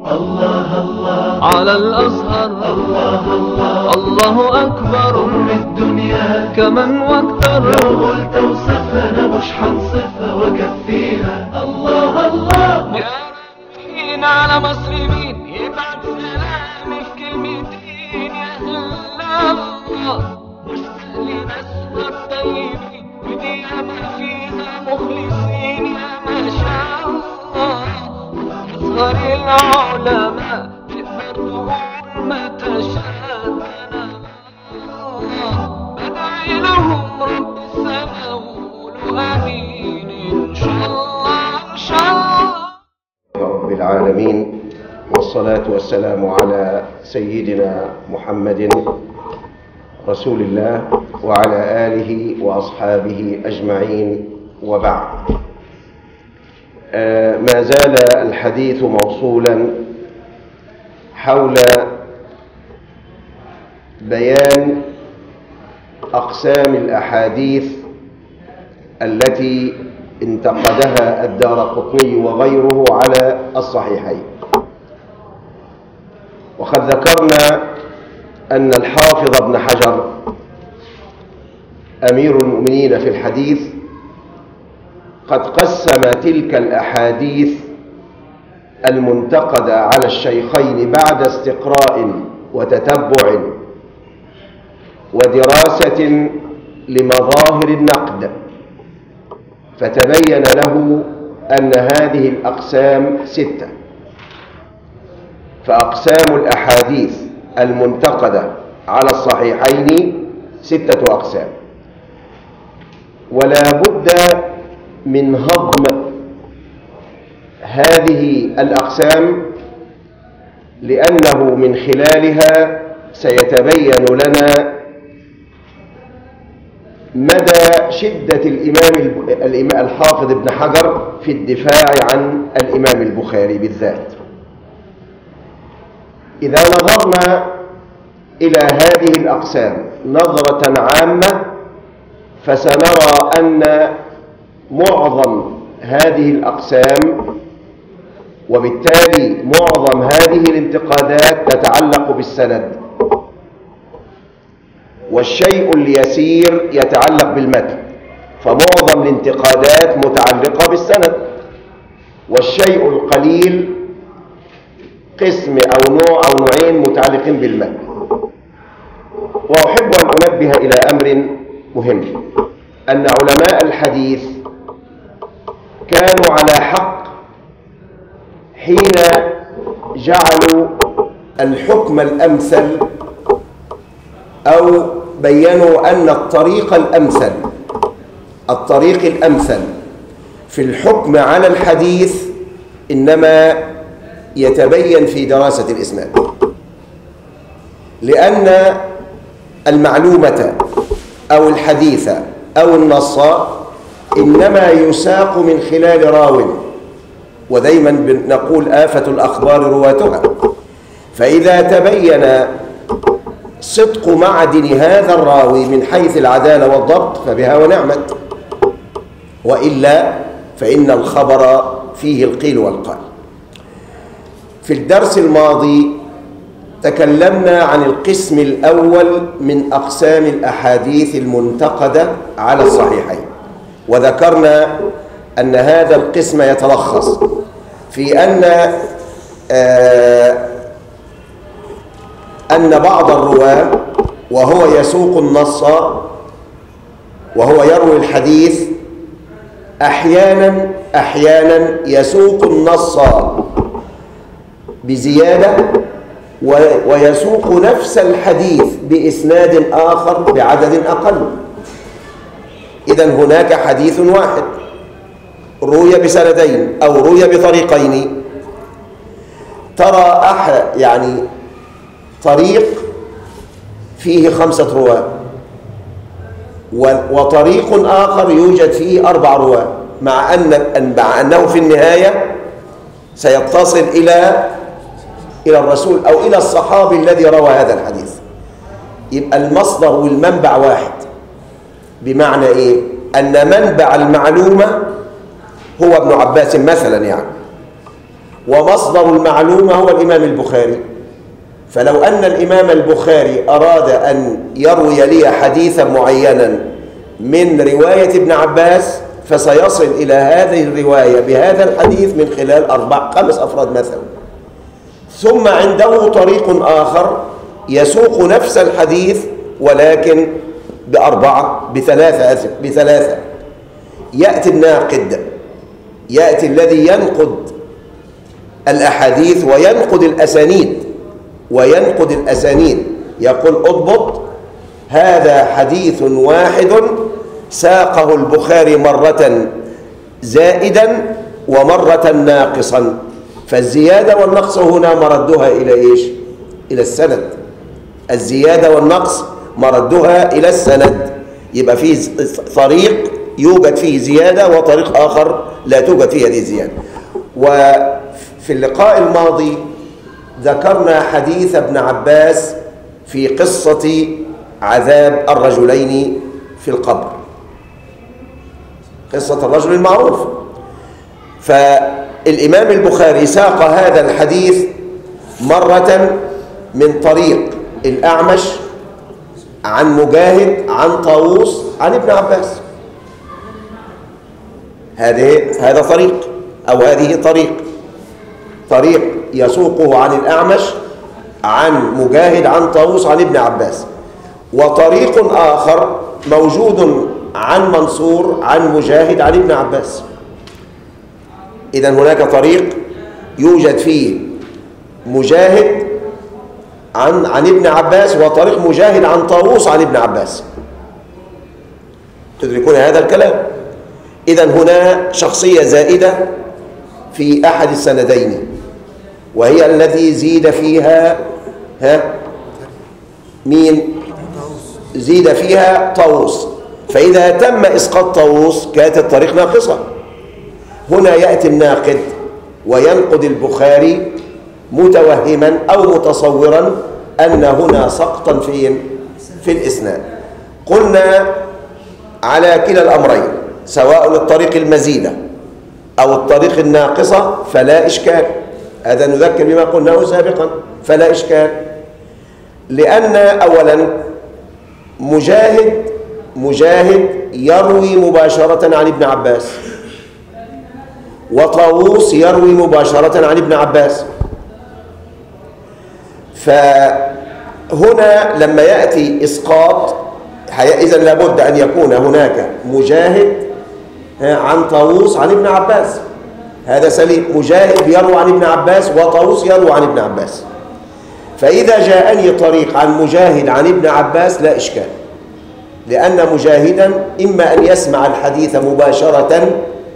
الله الله على الأزهر الله الله الله أكبر أم الدنيا كمن واكتر لو قلت وصفنا مش حنصفها وكفيها الله الله يا رايحين على مصر مين يبعت سلامي في كلمتين يا هلا الله مشتاق لناسها الطيبين وديما فيها مخلصين يا ما شاء الله أزهر العلماء تقدر تقول ما تشاء بدعي لهم رب السماء وقولوا آمين إن شاء الله إن شاء الله رب العالمين والصلاة والسلام على سيدنا محمد رسول الله وعلى آله وأصحابه أجمعين وبعد آه، ما زال الحديث موصولا حول بيان أقسام الأحاديث التي انتقدها الدار قطني وغيره على الصحيحين وقد ذكرنا أن الحافظ ابن حجر أمير المؤمنين في الحديث قد قسم تلك الأحاديث المنتقدة على الشيخين بعد استقراء وتتبع ودراسة لمظاهر النقد فتبين له أن هذه الأقسام ستة فأقسام الأحاديث المنتقدة على الصحيحين ستة أقسام ولا بد من هضم هذه الأقسام لأنه من خلالها سيتبين لنا مدى شدة الإمام الإمام الحافظ ابن حجر في الدفاع عن الإمام البخاري بالذات إذا نظرنا إلى هذه الأقسام نظرة عامة فسنرى أن معظم هذه الأقسام وبالتالي معظم هذه الانتقادات تتعلق بالسند والشيء اليسير يتعلق بالمتن فمعظم الانتقادات متعلقة بالسند والشيء القليل قسم أو نوع أو نوعين متعلقين بالمتن وأحب أن أنبه إلى أمر مهم أن علماء الحديث كانوا على حق حين جعلوا الحكم الأمثل أو بينوا أن الطريق الأمثل الطريق الأمثل في الحكم على الحديث إنما يتبين في دراسة الإسناد لأن المعلومة أو الحديث أو النص إنما يساق من خلال راو ودايما نقول آفة الأخبار رواتها فإذا تبين صدق معدن هذا الراوي من حيث العدالة والضبط فبها ونعمت وإلا فإن الخبر فيه القيل والقال في الدرس الماضي تكلمنا عن القسم الأول من أقسام الأحاديث المنتقدة على الصحيحين وذكرنا أن هذا القسم يتلخص في أن آه أن بعض الرواة وهو يسوق النص وهو يروي الحديث أحيانا أحيانا يسوق النص بزيادة ويسوق نفس الحديث بإسناد آخر بعدد أقل إذا هناك حديث واحد روي بسندين أو روي بطريقين ترى أحد يعني طريق فيه خمسة رواة وطريق آخر يوجد فيه أربع رواة مع أن مع أنه في النهاية سيتصل إلى إلى الرسول أو إلى الصحابي الذي روى هذا الحديث يبقى المصدر والمنبع واحد بمعنى إيه؟ أن منبع المعلومة هو ابن عباس مثلا يعني ومصدر المعلومة هو الإمام البخاري فلو أن الإمام البخاري أراد أن يروي لي حديثا معينا من رواية ابن عباس فسيصل إلى هذه الرواية بهذا الحديث من خلال أربع خمس أفراد مثلا ثم عنده طريق آخر يسوق نفس الحديث ولكن بأربعة بثلاثة أسف بثلاثة يأتي الناقد يأتي الذي ينقد الأحاديث وينقد الأسانيد وينقد الأسانيد يقول اضبط هذا حديث واحد ساقه البخاري مرة زائدا ومرة ناقصا فالزيادة والنقص هنا مردها إلى إيش؟ إلى السند الزيادة والنقص مردها إلى السند يبقى فيه طريق يوجد فيه زيادة وطريق آخر لا توجد فيه هذه الزيادة وفي اللقاء الماضي ذكرنا حديث ابن عباس في قصة عذاب الرجلين في القبر قصة الرجل المعروف فالإمام البخاري ساق هذا الحديث مرة من طريق الأعمش عن مجاهد عن طاووس عن ابن عباس هذه هذا طريق أو هذه طريق طريق يسوقه عن الأعمش عن مجاهد عن طاووس عن ابن عباس وطريق آخر موجود عن منصور عن مجاهد عن ابن عباس إذا هناك طريق يوجد فيه مجاهد عن عن ابن عباس وطريق مجاهد عن طاووس عن ابن عباس تدركون هذا الكلام إذا هنا شخصية زائدة في أحد السندين وهي التي زيد فيها ها مين زيد فيها طاووس فإذا تم إسقاط طاووس كانت الطريق ناقصة هنا يأتي الناقد وينقد البخاري متوهما أو متصورا أن هنا سقطا فين في الإسناد قلنا على كلا الأمرين سواء الطريق المزيدة أو الطريق الناقصة فلا إشكال هذا نذكر بما قلناه سابقا فلا إشكال لأن أولا مجاهد مجاهد يروي مباشرة عن ابن عباس وطاووس يروي مباشرة عن ابن عباس فهنا لما يأتي إسقاط إذا لابد أن يكون هناك مجاهد عن طاووس عن ابن عباس هذا سليم مجاهد يروي عن ابن عباس وطاووس يروي عن ابن عباس فإذا جاءني طريق عن مجاهد عن ابن عباس لا إشكال لأن مجاهدا إما أن يسمع الحديث مباشرة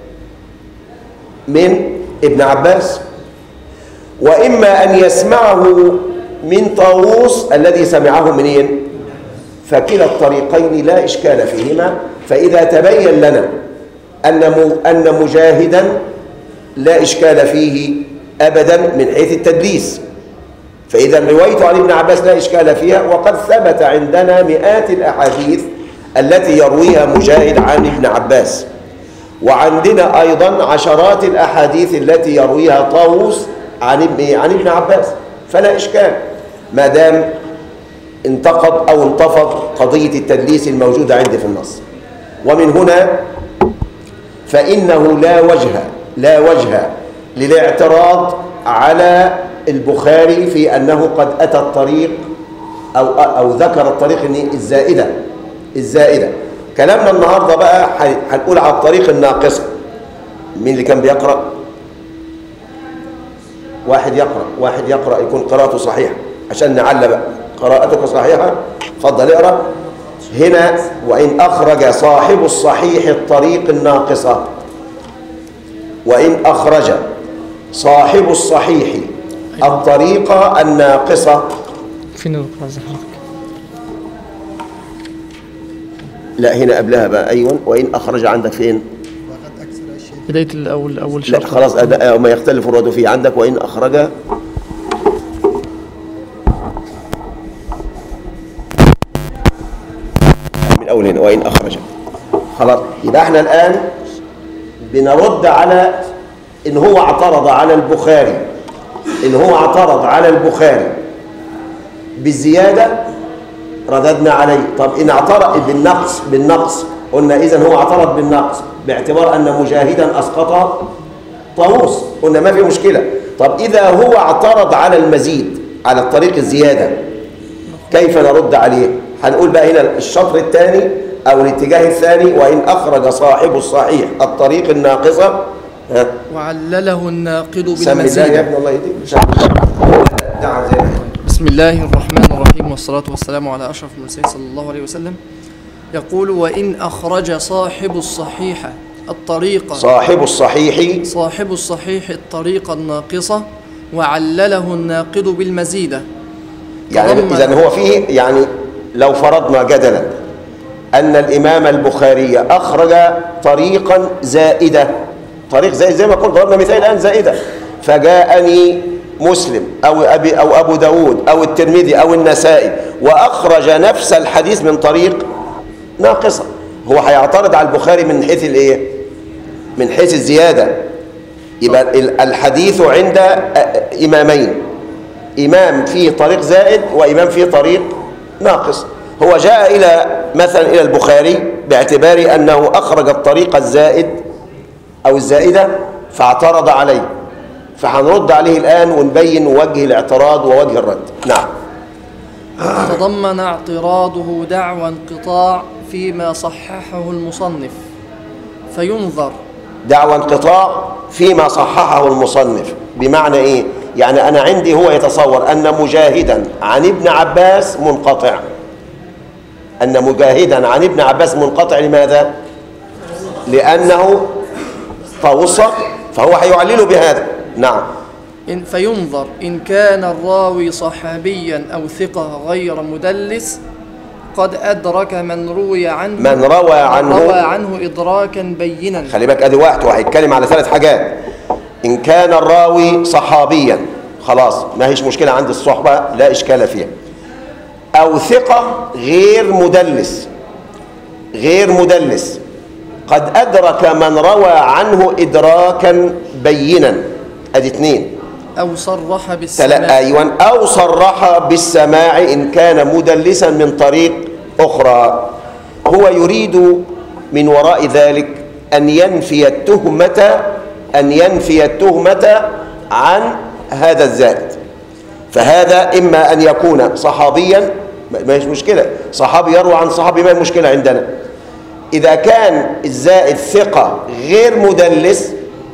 من ابن عباس وإما أن يسمعه من طاووس الذي سمعه منين فكلا الطريقين لا إشكال فيهما فإذا تبين لنا أن أن مجاهدا لا إشكال فيه أبدا من حيث التدليس فإذا روايته عن ابن عباس لا إشكال فيها وقد ثبت عندنا مئات الأحاديث التي يرويها مجاهد عن ابن عباس وعندنا أيضا عشرات الأحاديث التي يرويها طاووس عن ابن عن ابن عباس فلا إشكال ما دام انتقض أو انتفض قضية التدليس الموجودة عندي في النص ومن هنا فإنه لا وجه لا وجه للاعتراض على البخاري في أنه قد أتى الطريق أو, أو ذكر الطريق الزائدة الزائدة كلامنا النهاردة بقى هنقول على الطريق الناقصة مين اللي كان بيقرأ واحد يقرأ واحد يقرأ يكون قراءته صحيحة عشان نعلم قراءتك صحيحة فضل اقرأ هنا وإن أخرج صاحب الصحيح الطريق الناقصة وإن أخرج صاحب الصحيح الطريقة الناقصة فين القراءة زي حضرتك؟ لا هنا قبلها بقى أيوة وإن أخرج عندك فين بداية الأول أول لا شرط خلاص أبقى ما يختلف الرد فيه عندك وإن أخرج من أول هنا وإن أخرج خلاص يبقى احنا الآن بنرد على إن هو اعترض على البخاري إن هو اعترض على البخاري بالزيادة رددنا عليه طب إن اعترض بالنقص بالنقص قلنا إذن هو اعترض بالنقص باعتبار أن مجاهدا أسقط طاووس قلنا ما في مشكلة طب إذا هو اعترض على المزيد على الطريق الزيادة كيف نرد عليه هنقول بقى هنا الشطر الثاني أو الاتجاه الثاني وإن أخرج صاحب الصحيح الطريق الناقصة ها وعلله الناقد سم الله يا بالمزيد ابن الله يهديك مش عارف. دعا زي ما هي. بسم الله الرحمن الرحيم والصلاة والسلام على أشرف المرسلين صلى الله عليه وسلم يقول وإن أخرج صاحب الصحيح الطريق صاحب الصحيح صاحب الصحيح الطريق الناقصة وعلله الناقد بالمزيدة يعني تضمن- إذا هو فيه يعني لو فرضنا جدلا أن الإمام البخاري أخرج طريقا زائدة طريق زي زي ما قلت ضربنا مثال الآن زائدة فجاءني مسلم أو أبي أو أبو داود أو الترمذي أو النسائي وأخرج نفس الحديث من طريق ناقصة هو هيعترض على البخاري من حيث الإيه؟ من حيث الزيادة يبقى ال- الحديث عند أ- إمامين إمام فيه طريق زائد وإمام فيه طريق ناقص هو جاء إلى مثلا إلى البخاري باعتبار أنه أخرج الطريق الزائد أو الزائدة فاعترض عليه فهنرد عليه الآن ونبين وجه الاعتراض ووجه الرد نعم تضمن اعتراضه دعوى انقطاع فيما صححه المصنف فينظر دعوى انقطاع فيما صححه المصنف بمعنى ايه يعني انا عندي هو يتصور ان مجاهدا عن ابن عباس منقطع ان مجاهدا عن ابن عباس منقطع لماذا لانه توسط فهو هيعلله بهذا نعم إن فينظر إن كان الراوي صحابيا أو ثقة غير مدلس قد أدرك من روي عنه من روى عنه روى عنه إدراكا بينا خلي بالك ادي واحد وهيتكلم على ثلاث حاجات ان كان الراوي صحابيا خلاص ما هيش مشكله عند الصحبه لا اشكال فيها او ثقه غير مدلس غير مدلس قد ادرك من روى عنه ادراكا بينا ادي اثنين أو صرح تلا بالسماع ايوه او صرح بالسماع ان كان مدلسا من طريق اخرى هو يريد من وراء ذلك ان ينفي التهمه ان ينفي التهمه عن هذا الزائد فهذا اما ان يكون صحابيا ما ما هيش مشكله صحابي يروى عن صحابي ما المشكله عندنا اذا كان الزائد ثقه غير مدلس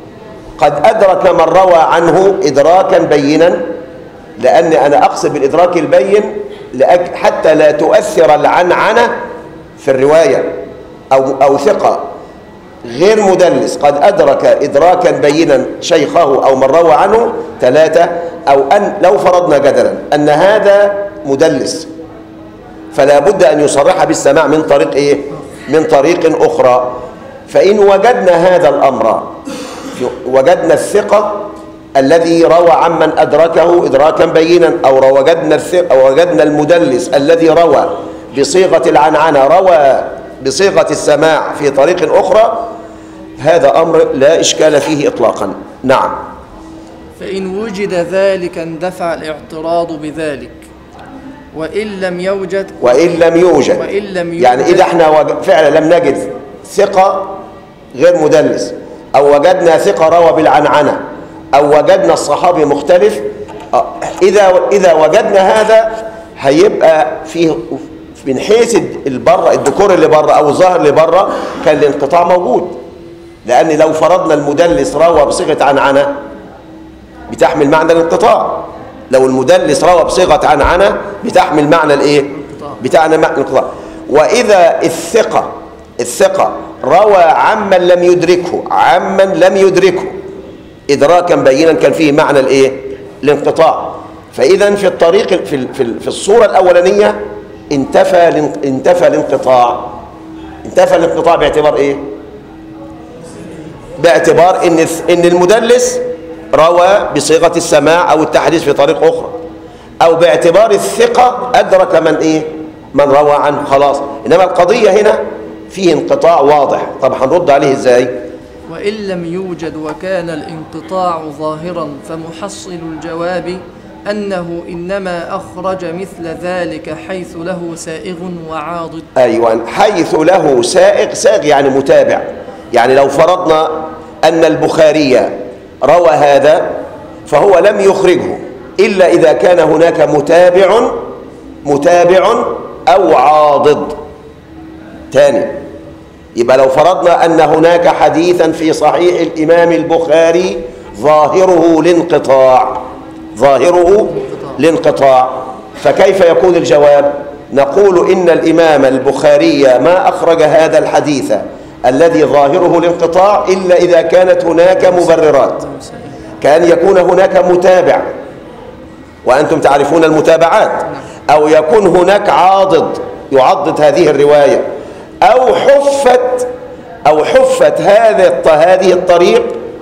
قد أدرك من روى عنه إدراكا بينا لأن أنا أقصد بالإدراك البين لأج- حتى لا تؤثر العنعنة في الرواية أو, أو ثقة غير مدلس قد أدرك إدراكا بينا شيخه أو من روى عنه ثلاثة أو أن لو فرضنا جدلا أن هذا مدلس فلا بد أن يصرح بالسماع من طريق إيه؟ من طريق أخرى فإن وجدنا هذا الأمر وجدنا الثقة الذي روى عمن أدركه إدراكا بينا أو وجدنا الثقة أو وجدنا المدلس الذي روى بصيغة العنعنة روى بصيغة السماع في طريق أخرى هذا أمر لا إشكال فيه إطلاقا نعم فإن وجد ذلك اندفع الاعتراض بذلك وإن لم يوجد وإن لم يوجد وإن لم يوجد يعني إذا احنا وج- فعلا لم نجد ثقة غير مدلس أو وجدنا ثقة روى بالعنعنة أو وجدنا الصحابي مختلف آه، إذا إذا وجدنا هذا هيبقى فيه من حيث البره الذكور اللي بره أو الظاهر اللي بره كان الانقطاع موجود لأن لو فرضنا المدلس روى بصيغة عنعنة بتحمل معنى الانقطاع لو المدلس روى بصيغه عنعنه بتحمل معنى الايه بتاعنا معنى الانقطاع واذا الثقه الثقه روى عمن لم يدركه عمن لم يدركه ادراكا بينا كان فيه معنى الايه الانقطاع فاذا في الطريق في ال- في ال- في الصوره الاولانيه انتفى الان- انتفى الانقطاع انتفى الانقطاع باعتبار ايه باعتبار ان ان المدلس روى بصيغه السماع او التحديث في طريق اخرى او باعتبار الثقه ادرك من ايه من روى عنه خلاص انما القضيه هنا فيه انقطاع واضح طب هنرد عليه ازاي وإن لم يوجد وكان الانقطاع ظاهرا فمحصل الجواب أنه إنما أخرج مثل ذلك حيث له سائغ وعاضد أيوة حيث له سائق سائق يعني متابع يعني لو فرضنا أن البخاري روى هذا فهو لم يخرجه إلا إذا كان هناك متابع متابع أو عاضد تاني يبقى لو فرضنا أن هناك حديثا في صحيح الإمام البخاري ظاهره الانقطاع ظاهره الانقطاع فكيف يكون الجواب نقول إن الإمام البخاري ما أخرج هذا الحديث الذي ظاهره الانقطاع إلا إذا كانت هناك مبررات كأن يكون هناك متابع وأنتم تعرفون المتابعات أو يكون هناك عاضد يعضد هذه الرواية أو حفت أو حفت هذا الط- هذه الطريق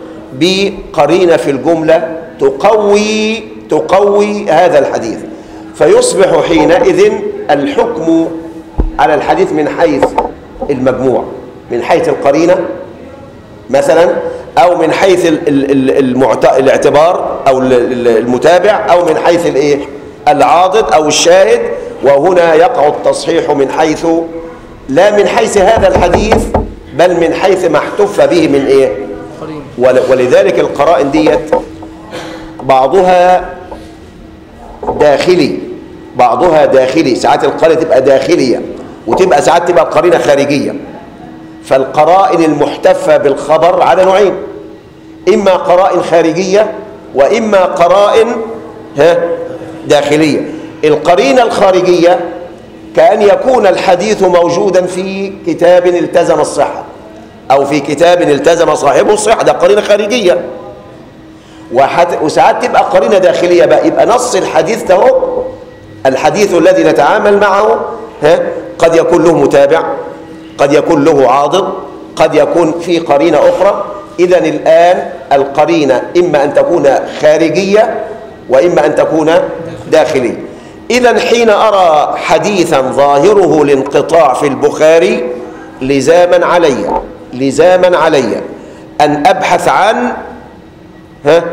بقرينة في الجملة تقوي تقوي هذا الحديث فيصبح حينئذ الحكم على الحديث من حيث المجموع من حيث القرينة مثلا أو من حيث ال- ال- ال- المعت... الاعتبار أو ال- ال- المتابع أو من حيث الإيه؟ العاضد أو الشاهد وهنا يقع التصحيح من حيث لا من حيث هذا الحديث بل من حيث ما احتف به من إيه قرين ول- ولذلك القرائن ديت بعضها داخلي بعضها داخلي ساعات القرينه تبقى داخليه وتبقى ساعات تبقى قرينه خارجيه فالقرائن المحتفه بالخبر على نوعين اما قرائن خارجيه واما قرائن ها داخليه القرينه الخارجيه كأن يكون الحديث موجودا في كتاب التزم الصحة أو في كتاب التزم صاحبه الصحة ده قرينة خارجية وحت... وساعات تبقى قرينة داخلية بقى يبقى نص الحديث ده هو الحديث الذي نتعامل معه ها قد يكون له متابع قد يكون له عاضد قد يكون في قرينة أخرى إذا الآن القرينة إما أن تكون خارجية وإما أن تكون داخلية إذا حين أرى حديثا ظاهره الانقطاع في البخاري لزاما علي لزاما علي أن أبحث عن ها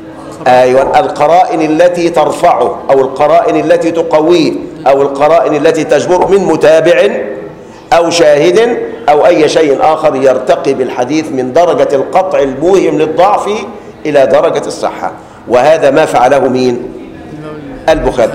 أيوة القرائن التي ترفعه أو القرائن التي تقويه أو القرائن التي تجبر من متابع أو شاهد أو أي شيء آخر يرتقي بالحديث من درجة القطع الموهم للضعف إلى درجة الصحة وهذا ما فعله مين البخاري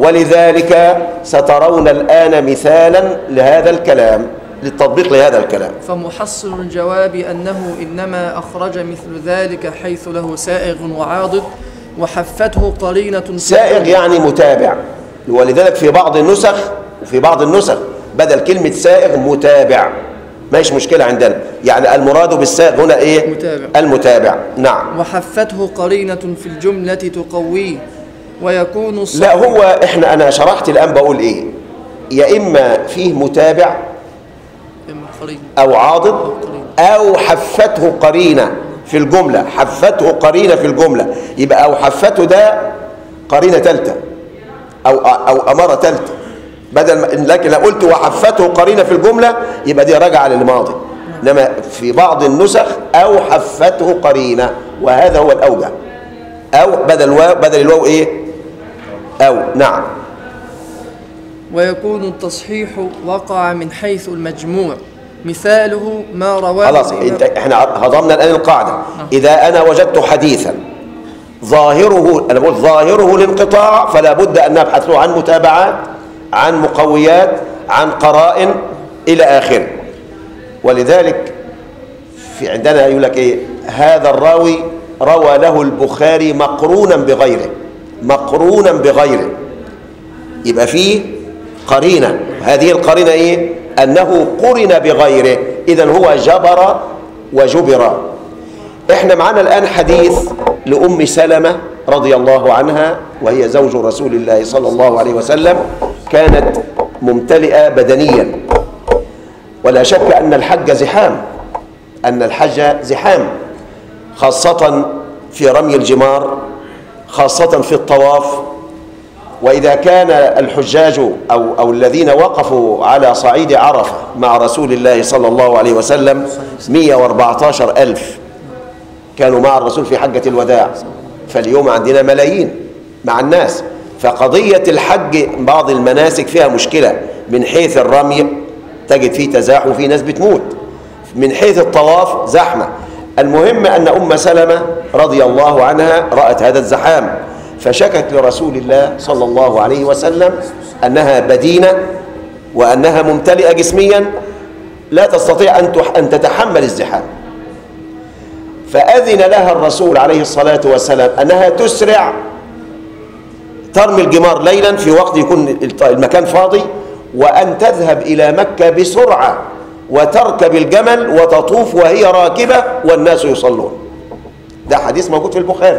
ولذلك سترون الآن مثالا لهذا الكلام للتطبيق لهذا الكلام فمحصل الجواب أنه إنما أخرج مثل ذلك حيث له سائغ وعاضد وحفته قرينة سائغ يعني متابع ولذلك في بعض النسخ وفي بعض النسخ بدل كلمة سائغ متابع ماش مشكلة عندنا يعني المراد بالسائغ هنا ايه متابع. المتابع نعم وحفته قرينة في الجملة تقويه ويكون الص- لا هو احنا انا شرحت الان بقول ايه يا اما فيه متابع إما قرين او عاضد او حفته قرينه في الجمله حفته قرينه في الجمله يبقى او حفته ده قرينه ثالثه او او اماره ثالثه بدل ما لكن لو قلت وحفته قرينه في الجمله يبقى دي راجعه للماضي انما في بعض النسخ او حفته قرينه وهذا هو الاوجه او بدل الواو بدل الواو ايه او نعم ويكون التصحيح وقع من حيث المجموع مثاله ما رواه خلاص الإمام- انت احنا هضمنا الان القاعده اذا انا وجدت حديثا ظاهره انا بقول ظاهره الانقطاع فلا بد ان نبحث له عن متابعات عن مقويات عن قرائن الى اخره ولذلك في عندنا يقول لك ايه هذا الراوي روى له البخاري مقرونا بغيره مقرونا بغيره يبقى فيه قرينة هذه القرينة إيه؟ أنه قرن بغيره إذا هو جبر وجبر إحنا معنا الآن حديث لأم سلمة رضي الله عنها وهي زوج رسول الله صلى الله عليه وسلم كانت ممتلئة بدنيا ولا شك أن الحج زحام أن الحج زحام خاصة في رمي الجمار خاصة في الطواف وإذا كان الحجاج أو, أو الذين وقفوا على صعيد عرفة مع رسول الله صلى الله عليه وسلم 114 ألف كانوا مع الرسول في حجة الوداع فاليوم عندنا ملايين مع الناس فقضية الحج بعض المناسك فيها مشكلة من حيث الرمي تجد فيه تزاحم وفي ناس بتموت من حيث الطواف زحمة المهم أن أم سلمة رضي الله عنها رأت هذا الزحام فشكت لرسول الله صلى الله عليه وسلم أنها بدينة وأنها ممتلئة جسميا لا تستطيع أن تح- أن تتحمل الزحام فأذن لها الرسول عليه الصلاة والسلام أنها تسرع ترمي الجمار ليلا في وقت يكون المكان فاضي وأن تذهب إلى مكة بسرعة وتركب الجمل وتطوف وهي راكبة والناس يصلون ده حديث موجود في البخاري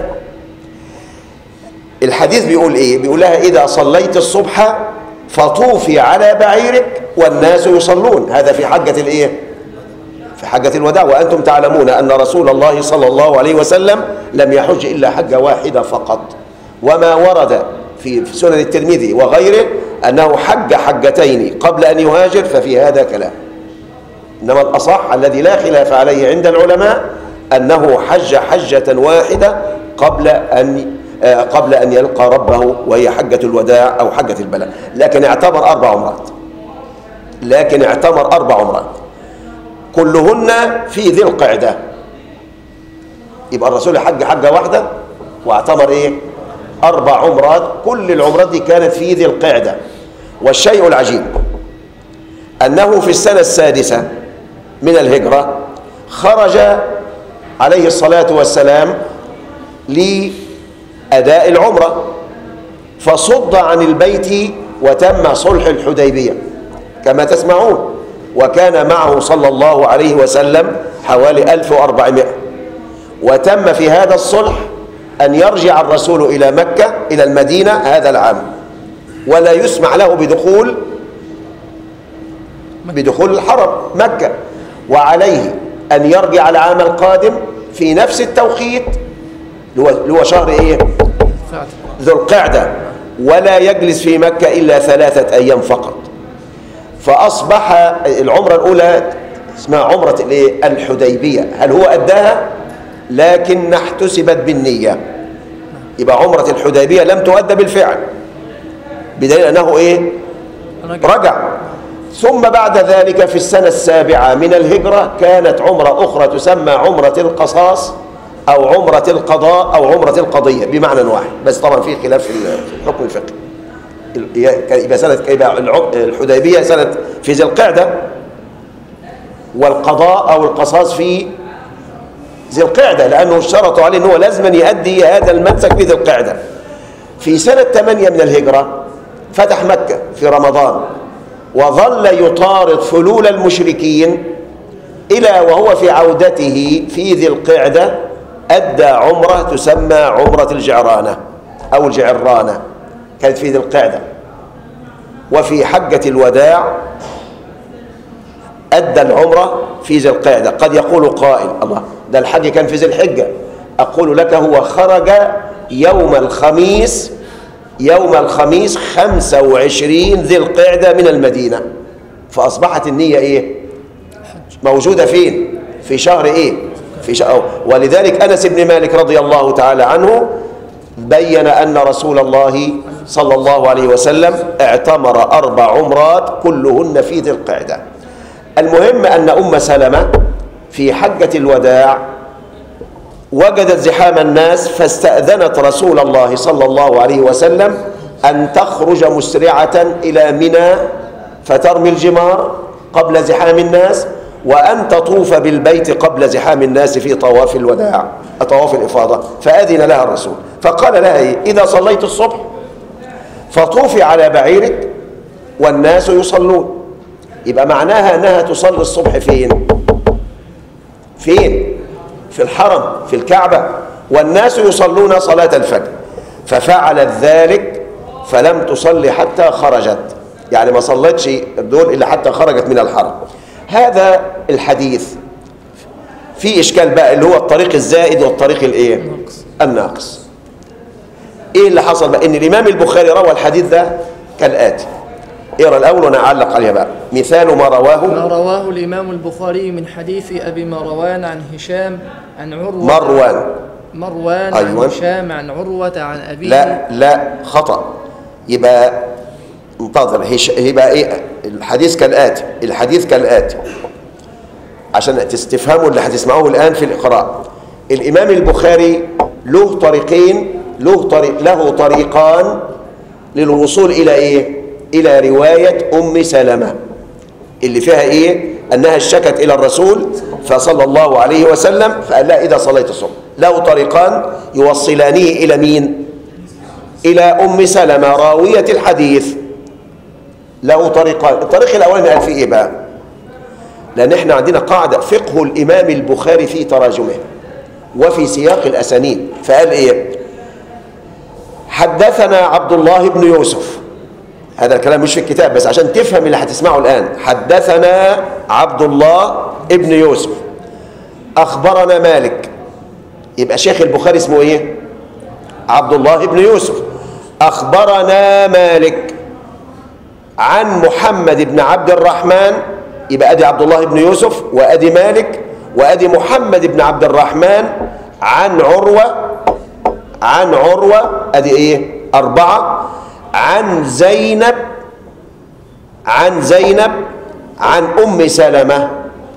الحديث بيقول ايه بيقول لها اذا صليت الصبح فطوفي على بعيرك والناس يصلون هذا في حجة الايه في حجة الوداع وأنتم تعلمون أن رسول الله صلى الله عليه وسلم لم يحج إلا حجة واحدة فقط وما ورد في سنن الترمذي وغيره أنه حج حجتين قبل أن يهاجر ففي هذا كلام إنما الأصح الذي لا خلاف عليه عند العلماء أنه حج حجة واحدة قبل أن آه، قبل أن يلقى ربه وهي حجة الوداع أو حجة البلاء لكن اعتبر أربع عمرات لكن اعتمر أربع عمرات كلهن في ذي القعدة يبقى الرسول حج حجة واحدة واعتمر ايه أربع عمرات كل العمرات دي كانت في ذي القعدة والشيء العجيب أنه في السنة السادسة من الهجرة خرج عليه الصلاة والسلام لأداء العمرة فصد عن البيت وتم صلح الحديبية كما تسمعون وكان معه صلى الله عليه وسلم حوالي 1400 وتم في هذا الصلح أن يرجع الرسول إلى مكة إلى المدينة هذا العام ولا يسمع له بدخول بدخول الحرم مكة وعليه أن يرجع العام القادم في نفس التوقيت اللي هو- اللي هو شهر إيه؟ فعلا ذو القعدة ولا يجلس في مكة إلا ثلاثة أيام فقط فأصبح العمرة الأولى اسمها عمرة الإيه؟ الحديبية هل هو أداها؟ لكن احتسبت بالنية يبقى عمرة الحديبية لم تؤدى بالفعل بدليل أنه إيه؟ رجع رجع ثم بعد ذلك في السنة السابعة من الهجرة كانت عمرة أخرى تسمى عمرة القصاص أو عمرة القضاء أو عمرة القضية بمعنى واحد بس طبعا في خلاف في الحكم الفقهي ال- يبقى سنة يبقى الع- الحديبية سنة في ذي القعدة والقضاء أو القصاص في ذي القعدة لأنه اشترطوا عليه أنه لازم يؤدي هذا المنسك في ذي القعدة في سنة 8 من الهجرة فتح مكة في رمضان وظل يطارد فلول المشركين إلى وهو في عودته في ذي القعدة أدى عمرة تسمى عمرة الجعرانة أو الجعرانة كانت في ذي القعدة وفي حجة الوداع أدى العمرة في ذي القعدة قد يقول قائل الله ده الحج كان في ذي الحجة أقول لك هو خرج يوم الخميس يوم الخميس 25 ذي القعدة من المدينة فأصبحت النية إيه موجودة فين في شهر إيه في شهر ولذلك أنس بن مالك رضي الله تعالى عنه بين أن رسول الله صلى الله عليه وسلم اعتمر أربع عمرات كلهن في ذي القعدة المهم أن أم سلمة في حجة الوداع وجدت زحام الناس فاستأذنت رسول الله صلى الله عليه وسلم أن تخرج مسرعة إلى منى فترمي الجمار قبل زحام الناس وأن تطوف بالبيت قبل زحام الناس في طواف الوداع طواف الإفاضة فأذن لها الرسول فقال لها إيه؟ إذا صليت الصبح فطوفي على بعيرك والناس يصلون يبقى معناها أنها تصلي الصبح فين فين في الحرم في الكعبة والناس يصلون صلاة الفجر ففعلت ذلك فلم تصلي حتى خرجت يعني ما صلتش دول إلا حتى خرجت من الحرم هذا الحديث في إشكال بقى اللي هو الطريق الزائد والطريق الإيه الناقص ايه اللي حصل بقى ان الامام البخاري روى الحديث ده كالاتي اقرا الاول وانا اعلق عليها بقى مثال ما ما رواه رواه الإمام البخاري من حديث أبي مروان عن هشام عن عروة مروان مروان أيوة. عن هشام عن عروة عن أبيه لا لا خطا يبقى انتظر هش... يبقى ايه الحديث كالاتي الحديث كالاتي عشان تستفهموا اللي هتسمعوه الان في الاقراء الامام البخاري له طريقين له طريق له طريقان للوصول الى ايه الى روايه ام سلمه اللي فيها ايه انها اشتكت الى الرسول فصلى الله عليه وسلم فقال لها اذا صليت الصبح له طريقان يوصلانه الى مين الى ام سلمه راويه الحديث له طريقان الطريق الاولاني قال فيه ايه بقى لان احنا عندنا قاعده فقه الامام البخاري في تراجمه وفي سياق الاسانيد فقال ايه حدثنا عبد الله بن يوسف هذا الكلام مش في الكتاب بس عشان تفهم اللي هتسمعه الآن حدثنا عبد الله ابن يوسف أخبرنا مالك يبقى شيخ البخاري اسمه إيه عبد الله بن يوسف أخبرنا مالك عن محمد بن عبد الرحمن يبقى أدي عبد الله بن يوسف وأدي مالك وأدي محمد بن عبد الرحمن عن عروة عن عروة أدي إيه أربعة عن زينب عن زينب عن أم سلمة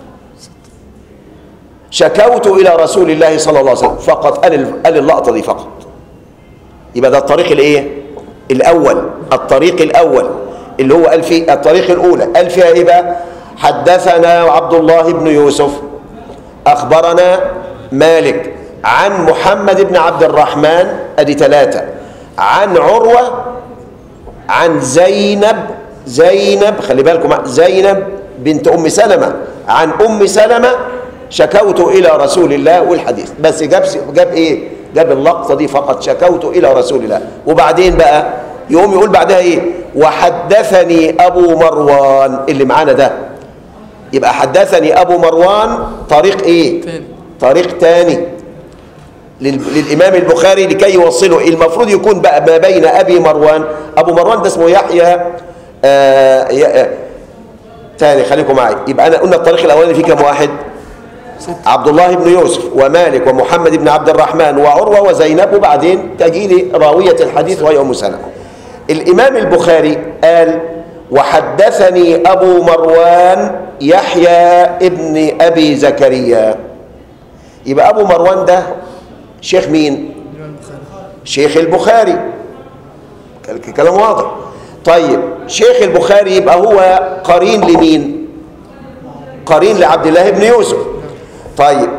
شكوت إلى رسول الله صلى الله عليه وسلم فقط قال قال اللقطة دي فقط يبقى ده الطريق الايه الأول الطريق الأول اللي هو قال فيه الطريق الأولى قال فيها إيه بقى حدثنا عبد الله بن يوسف أخبرنا مالك عن محمد بن عبد الرحمن أدي ثلاثة عن عروة عن زينب زينب خلي بالكم زينب بنت ام سلمة عن ام سلمة شكوت الى رسول الله والحديث بس جاب جاب ايه جاب اللقطه دي فقط شكوت الى رسول الله وبعدين بقى يقوم يقول بعدها ايه وحدثني ابو مروان اللي معانا ده يبقى حدثني ابو مروان طريق ايه تاني. طريق تاني لل- للإمام البخاري لكي يوصله المفروض يكون بقى ما بين أبي مروان أبو مروان ده اسمه يحيى آه ي- آه تاني خليكم معي يبقى أنا قلنا الطريق الأولاني فيه كم واحد عبد الله بن يوسف ومالك ومحمد بن عبد الرحمن وعروة وزينب وبعدين تجي لي راوية الحديث وهي أم سلمة الإمام البخاري قال وحدثني أبو مروان يحيى ابن أبي زكريا يبقى أبو مروان ده شيخ مين الإمام البخاري شيخ البخاري كل- كلام واضح طيب شيخ البخاري يبقى هو قرين لمين قرين لعبد الله بن يوسف طيب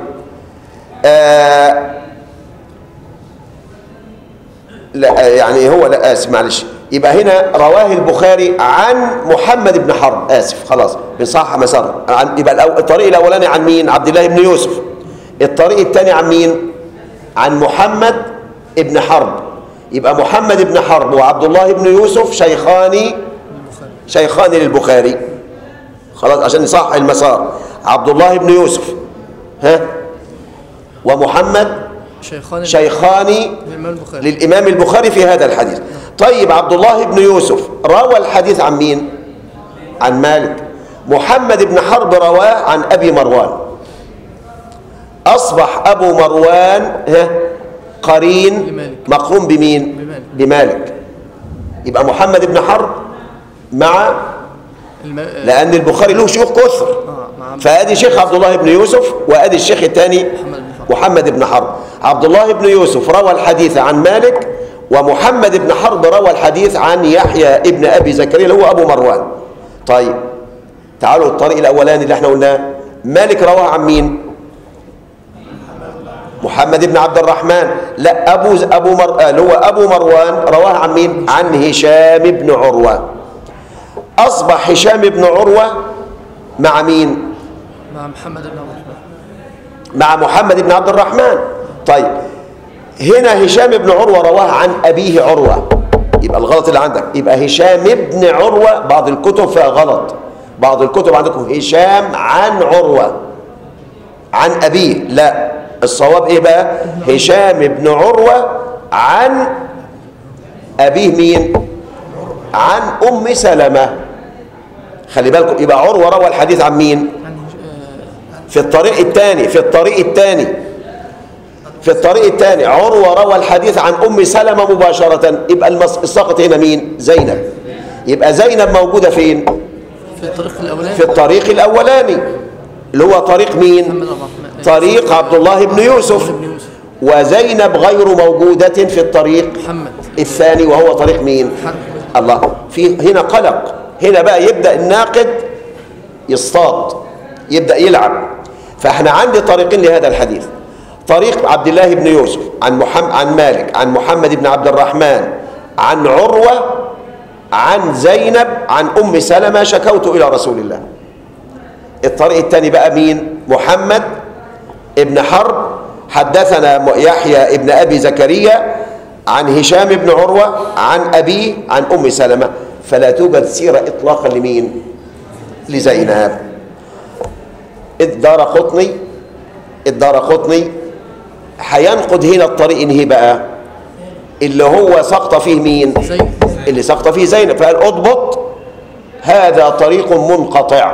آه لا آه، يعني هو لا اسف معلش يبقى هنا رواه البخاري عن محمد بن حرب اسف خلاص بصح مسار عن يبقى الأو- الطريق الاولاني عن مين عبد الله بن يوسف الطريق الثاني عن مين عن محمد ابن حرب يبقى محمد بن حرب وعبد الله بن يوسف شيخان شيخان للبخاري خلاص عشان نصحح المسار عبد الله بن يوسف ها ومحمد شيخان شيخان الإمام البخاري للإمام البخاري في هذا الحديث طيب عبد الله بن يوسف روى الحديث عن مين عن مالك محمد بن حرب رواه عن أبي مروان أصبح أبو مروان ها قرين لمالك. مقرون بمين بمالك. بمالك يبقى محمد بن حرب مع الم... لأن البخاري له شيوخ كثر آه مع فادي شيخ عبد الله بن يوسف وادي الشيخ الثاني محمد بن حرب. محمد بن حرب عبد الله بن يوسف روى الحديث عن مالك ومحمد بن حرب روى الحديث عن يحيى ابن ابي زكريا اللي هو ابو مروان طيب تعالوا الطريق الاولاني اللي احنا قلناه مالك رواه عن مين محمد بن عبد الرحمن لا ابو ابو مر... آه، اللي هو ابو مروان رواه عن مين عن هشام بن عروه اصبح هشام بن عروه مع مين مع محمد بن عبد الرحمن مع محمد بن عبد الرحمن طيب هنا هشام بن عروة رواه عن أبيه عروة يبقى الغلط اللي عندك يبقى هشام بن عروة بعض الكتب فيها غلط بعض الكتب عندكم هشام عن عروة عن أبيه لا الصواب إيه بقى هشام بن عروة عن أبيه مين عن أم سلمة خلي بالكم يبقى عروة روى الحديث عن مين عن آه، في الطريق الثاني في الطريق الثاني في الطريق الثاني عروة روى الحديث عن أم سلمة مباشرة يبقى المس- الساقط هنا مين زينب يبقى زينب موجودة فين في الطريق الأولاني في الطريق الأولاني اللي هو طريق محمد مين الرحمن طريق عبد الله بن يوسف بن يوسف وزينب غير موجودة في الطريق محمد الثاني وهو طريق مين حرب الله في هنا قلق هنا بقى يبدأ الناقد يصطاد يبدأ يلعب فاحنا عندي طريقين لهذا الحديث طريق عبد الله بن يوسف عن محمد عن مالك عن محمد بن عبد الرحمن عن عروة عن زينب عن أم سلمة شكوت إلى رسول الله الطريق الثاني بقى مين محمد ابن حرب حدثنا يحيى ابن أبي زكريا عن هشام بن عروة عن أبيه عن أم سلمة فلا توجد سيرة إطلاقا لمين لزينب الدار قطني الدار قطني هينقد هنا الطريق انهي بقى اللي هو سقط فيه مين زينب اللي سقط فيه زينب فقال اضبط هذا طريق منقطع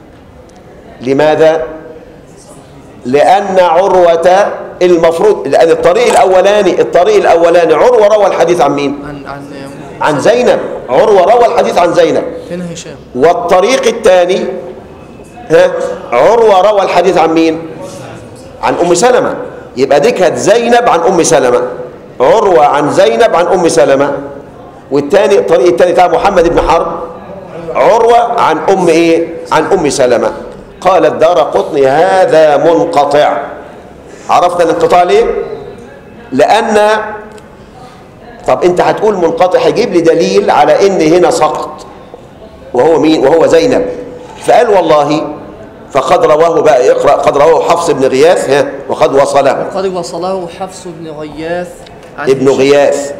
لماذا لان عروه المفروض لان الطريق الاولاني الطريق الاولاني عروه روى الحديث عن مين عن عن عن زينب عروه روى الحديث عن زينب فين هشام والطريق الثاني ها عروه روى الحديث عن مين عن ام سلمة يبقى دي كانت زينب عن ام سلمة عروة عن زينب عن ام سلمة والتاني الطريق التاني بتاع محمد بن حرب عروة عن ام ايه عن ام سلمة قال الدار قطني هذا منقطع عرفت الانقطاع ليه لان طب انت هتقول منقطع هيجيب لي دليل على ان هنا سقط وهو مين وهو زينب فقال والله فقد رواه بقى اقرا قد رواه حفص بن غياث ها وقد وصله قد وصله حفص بن غياث عن ابن هشام. غياث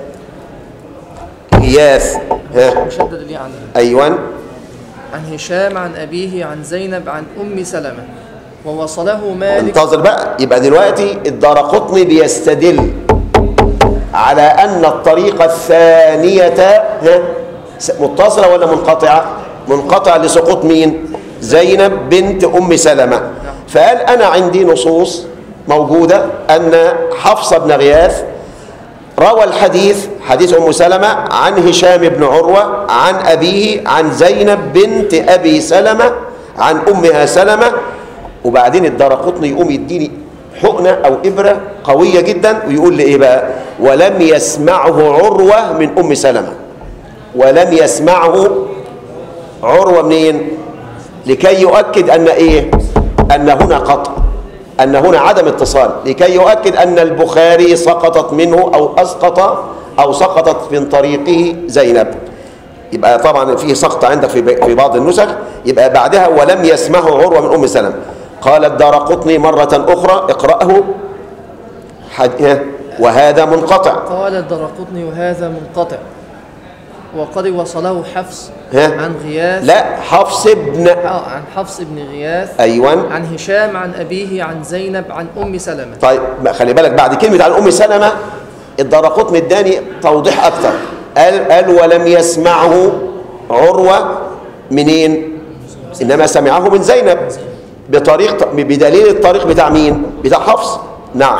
غياث ها مشدد ليه عن ايوه عن هشام عن أبيه عن زينب عن أم سلمة ووصله مالك انتظر بقى يبقى دلوقتي الدرقطني بيستدل على ان الطريقه الثانيه ها س- متصله ولا منقطعه منقطعه لسقوط مين زينب بنت ام سلمه فقال انا عندي نصوص موجوده ان حفصه بن غياث روى الحديث حديث ام سلمه عن هشام بن عروه عن ابيه عن زينب بنت ابي سلمه عن امها سلمه وبعدين الدرقطني يقوم يديني حقنه او ابره قويه جدا ويقول لي ايه بقى ولم يسمعه عروه من ام سلمه ولم يسمعه عروه منين لكي يؤكد ان ايه ان هنا قطع ان هنا عدم اتصال لكي يؤكد ان البخاري سقطت منه او اسقط او سقطت من طريقه زينب يبقى طبعا فيه سقط عندك في في بعض النسخ يبقى بعدها ولم يسمعه عروه من ام سلمة قال الدار قطني مرة أخرى اقرأه حد... ها، وهذا منقطع قال الدرقطني وهذا منقطع وقد وصله حفص ها؟ عن غياث لا حفص بن آه عن حفص بن غياث أيوة عن هشام عن أبيه عن زينب عن أم سلمة طيب بقى خلي بالك بعد كلمة عن أم سلمة الدرقطني اداني توضيح أكثر قال قال ولم يسمعه عروة منين؟ إنما سمعه من زينب بطريق بدليل الطريق بتاع مين؟ بتاع حفص نعم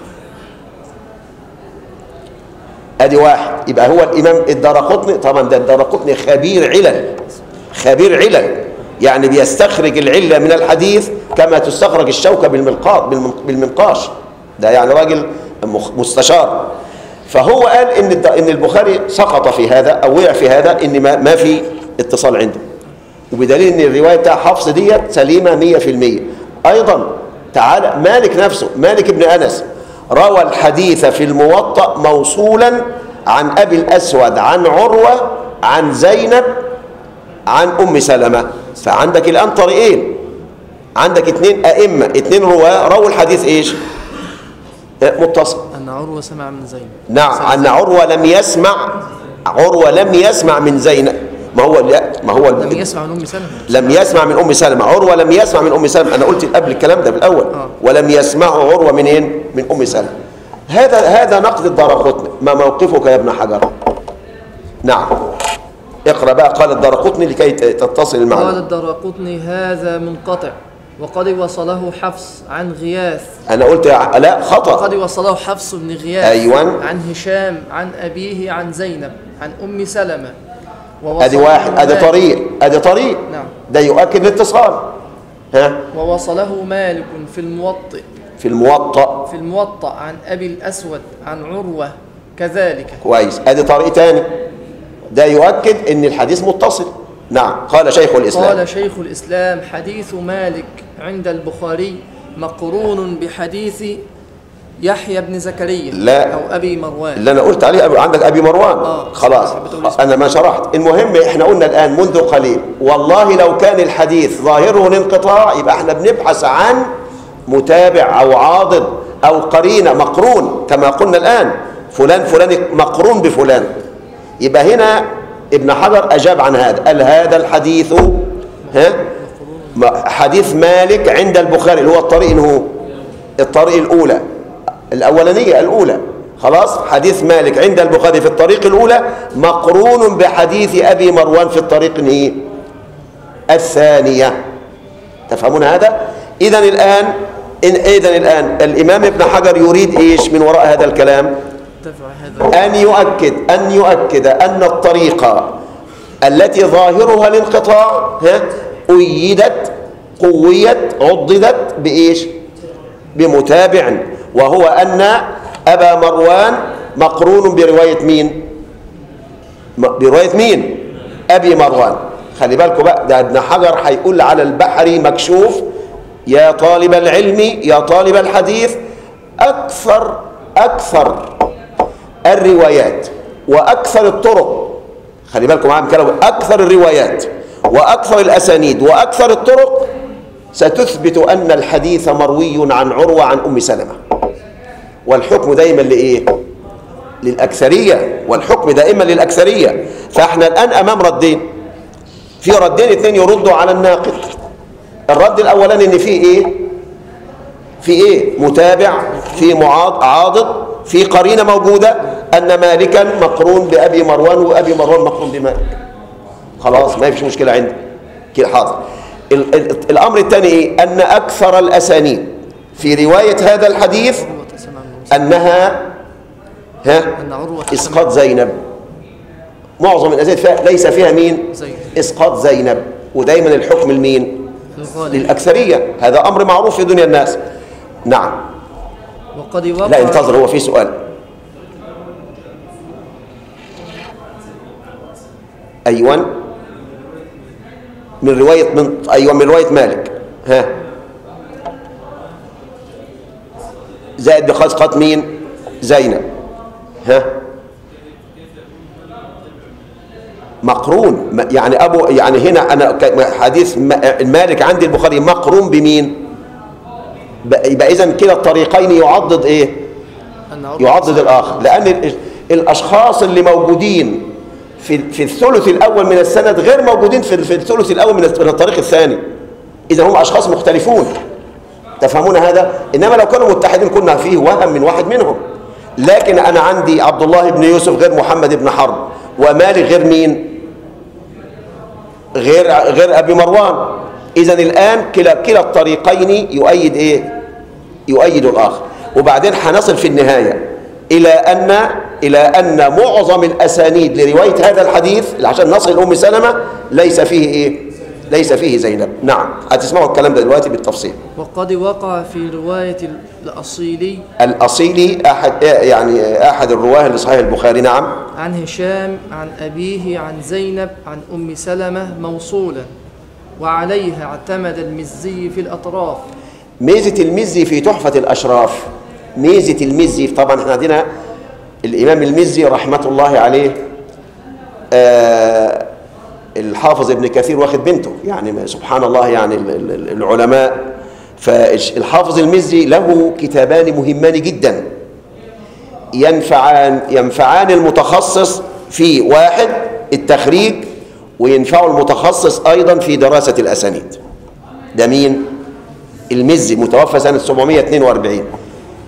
ادي واحد يبقى هو الامام الدرقطني طبعا ده الدرقطني خبير علل خبير علل يعني بيستخرج العله من الحديث كما تستخرج الشوكه بالملقاط بالمن- بالمنقاش ده يعني راجل مخ- مستشار فهو قال ان الد- ان البخاري سقط في هذا او وقع في هذا ان ما ما في اتصال عنده وبدليل ان الروايه بتاع حفص ديت سليمه 100% ايضا تعالى مالك نفسه مالك بن انس روى الحديث في الموطأ موصولا عن ابي الاسود عن عروه عن زينب عن ام سلمه فعندك الان طريقين عندك اثنين ائمه اثنين رواه رووا الحديث ايش متصل أن عروة سمع من زينب نعم أن عروة لم يسمع عروة لم يسمع من زينب ما هو لا ما هو لم يسمع من أم سلمة لم يسمع من ام سلمة عروة لم يسمع من ام سلمة انا قلت قبل الكلام ده بالاول آه. ولم يسمعه عروة منين من ام سلمة هذا هذا نقد الدرقطني ما موقفك يا ابن حجر نعم اقرأ بقى قال الدرقطني لكي ت- تتصل قال المعنى الدرقطني هذا منقطع وقد وصله حفص عن غياث أنا قلت يا- لا وقد خطأ وصله حفص بن غياث أيوة. عن هشام عن أبيه عن زينب عن أم سلمة أدي ووصله واحد أدي مالك- طريق أدي طريق نعم ده يؤكد الاتصال ها ووصله مالك في الموطئ في الموطأ في الموطأ عن أبي الأسود عن عروة كذلك كويس ادي طريق تاني ده يؤكد ان الحديث متصل نعم قال شيخ الاسلام قال شيخ الإسلام حديث مالك عند البخاري مقرون بحديث يحيى بن زكريا لا. أو أبي مروان اللي انا قلت عليه أبي- عندك ابي مروان آه. خلاص بتقول اسمه. انا ما شرحت المهم احنا قلنا الان منذ قليل والله لو كان الحديث ظاهره الانقطاع يبقى احنا بنبحث عن متابع او عاضد او قرينه مقرون كما قلنا الان فلان فلان مقرون بفلان يبقى هنا ابن حجر اجاب عن هذا قال هذا الحديث ها ما- حديث مالك عند البخاري اللي هو الطريق اللي هو الطريق الاولى الاولانيه الاولى خلاص حديث مالك عند البخاري في الطريق الاولى مقرون بحديث ابي مروان في الطريق الايه الثانيه تفهمون هذا اذا الان إن اذا الان الامام ابن حجر يريد ايش من وراء هذا الكلام ارتفع هذا أن يؤكد أن يؤكد أن الطريقة التي ظاهرها الانقطاع ها أيدت قويت عضدت بإيش بمتابع وهو أن أبا مروان مقرون برواية مين م- برواية مين أبي مروان خلي بالكم بقى ده ابن حجر هيقول على البحر مكشوف يا طالب العلم يا طالب الحديث أكثر أكثر الروايات واكثر الطرق خلي بالكم معايا من كلامه اكثر الروايات واكثر الاسانيد واكثر الطرق ستثبت ان الحديث مروي عن عروه عن ام سلمه والحكم دائما لايه للاكثريه والحكم دائما للاكثريه فاحنا الان امام ردين في ردين اثنين يردوا على الناقد الرد الاولاني ان فيه ايه في ايه متابع في معاض عاضد في قرينه موجوده ان مالكا مقرون بابي مروان وابي مروان مقرون بمالك خلاص ما فيش مشكله عندي كده حاضر ال- ال- الامر الثاني ايه ان اكثر الاسانيد في روايه هذا الحديث عروة سمع من انها ها أن عروة اسقاط زينب معظم الاسانيد فيها ليس فيها مين زينب. اسقاط زينب ودايما الحكم لمين في الغالب للاكثريه هذا امر معروف في دنيا الناس نعم وقد وقع لا انتظر هو في سؤال ايوه من روايه من ايوه من روايه مالك ها زائد بخسقة مين زينب ها مقرون م- يعني ابو يعني هنا انا ك- حديث م- مالك عندي البخاري مقرون بمين ب- يبقى اذا كلا الطريقين يعضد ايه أن عروة يعضد الاخر لان ال- الاشخاص اللي موجودين في في الثلث الاول من السند غير موجودين في في الثلث الاول من من الطريق الثاني اذا هم اشخاص مختلفون تفهمون هذا انما لو كانوا متحدين كنا فيه وهم من واحد منهم لكن انا عندي عبد الله بن يوسف غير محمد بن حرب ومالك غير مين غير غير ابي مروان اذا الان كلا كلا الطريقين يؤيد ايه يؤيد الاخر وبعدين هنصل في النهايه الى ان الى ان معظم الاسانيد لروايه هذا الحديث عشان نصل لام سلمه ليس فيه ايه ليس فيه زينب نعم هتسمعوا الكلام ده دلوقتي بالتفصيل وقد وقع في رواية الأصيلي الاصيلي احد يعني احد الرواه لصحيح البخاري نعم عن هشام عن أبيه عن زينب عن أم سلمة موصولا وعليها اعتمد المزي في الأطراف ميزة المزي في تحفة الأشراف ميزة المزي طبعا احنا عندنا الإمام المزي رحمة الله عليه آه الحافظ ابن كثير واخد بنته يعني سبحان الله يعني ال- ال- العلماء فالحافظ المزي له كتابان مهمان جدا ينفعان ينفعان المتخصص في واحد التخريج وينفع المتخصص أيضا في دراسة الأسانيد ده مين؟ المزي متوفى سنة 742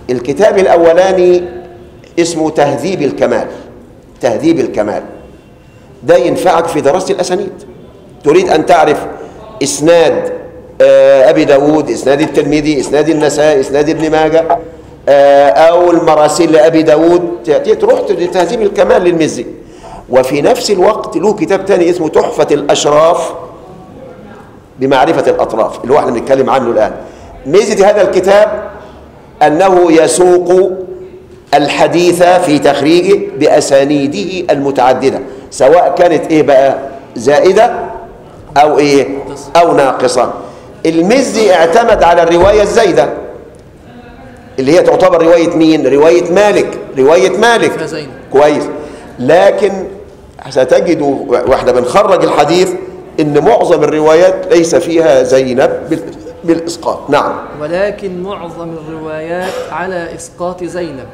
الكتاب الأولاني اسمه تهذيب الكمال تهذيب الكمال ده ينفعك في دراسة الأسانيد تريد أن تعرف إسناد آه، أبي داود إسناد الترمذي إسناد النسائي إسناد ابن ماجه آه، أو المراسيل لأبي داود ت- تروح لتهذيب الكمال للمزي وفي نفس الوقت له كتاب تاني اسمه تحفة الأشراف بمعرفة الأطراف اللي هو احنا بنتكلم عنه الآن ميزة هذا الكتاب أنه يسوق الحديث في تخريجه بأسانيده المتعددة سواء كانت إيه بقى زائدة أو إيه أو ناقصة المزي اعتمد على الرواية الزايدة اللي هي تعتبر رواية مين؟ رواية مالك رواية مالك فيها زينب. كويس لكن ستجد واحنا بنخرج الحديث ان معظم الروايات ليس فيها زينب بال- بالاسقاط نعم ولكن معظم الروايات على إسقاط زينب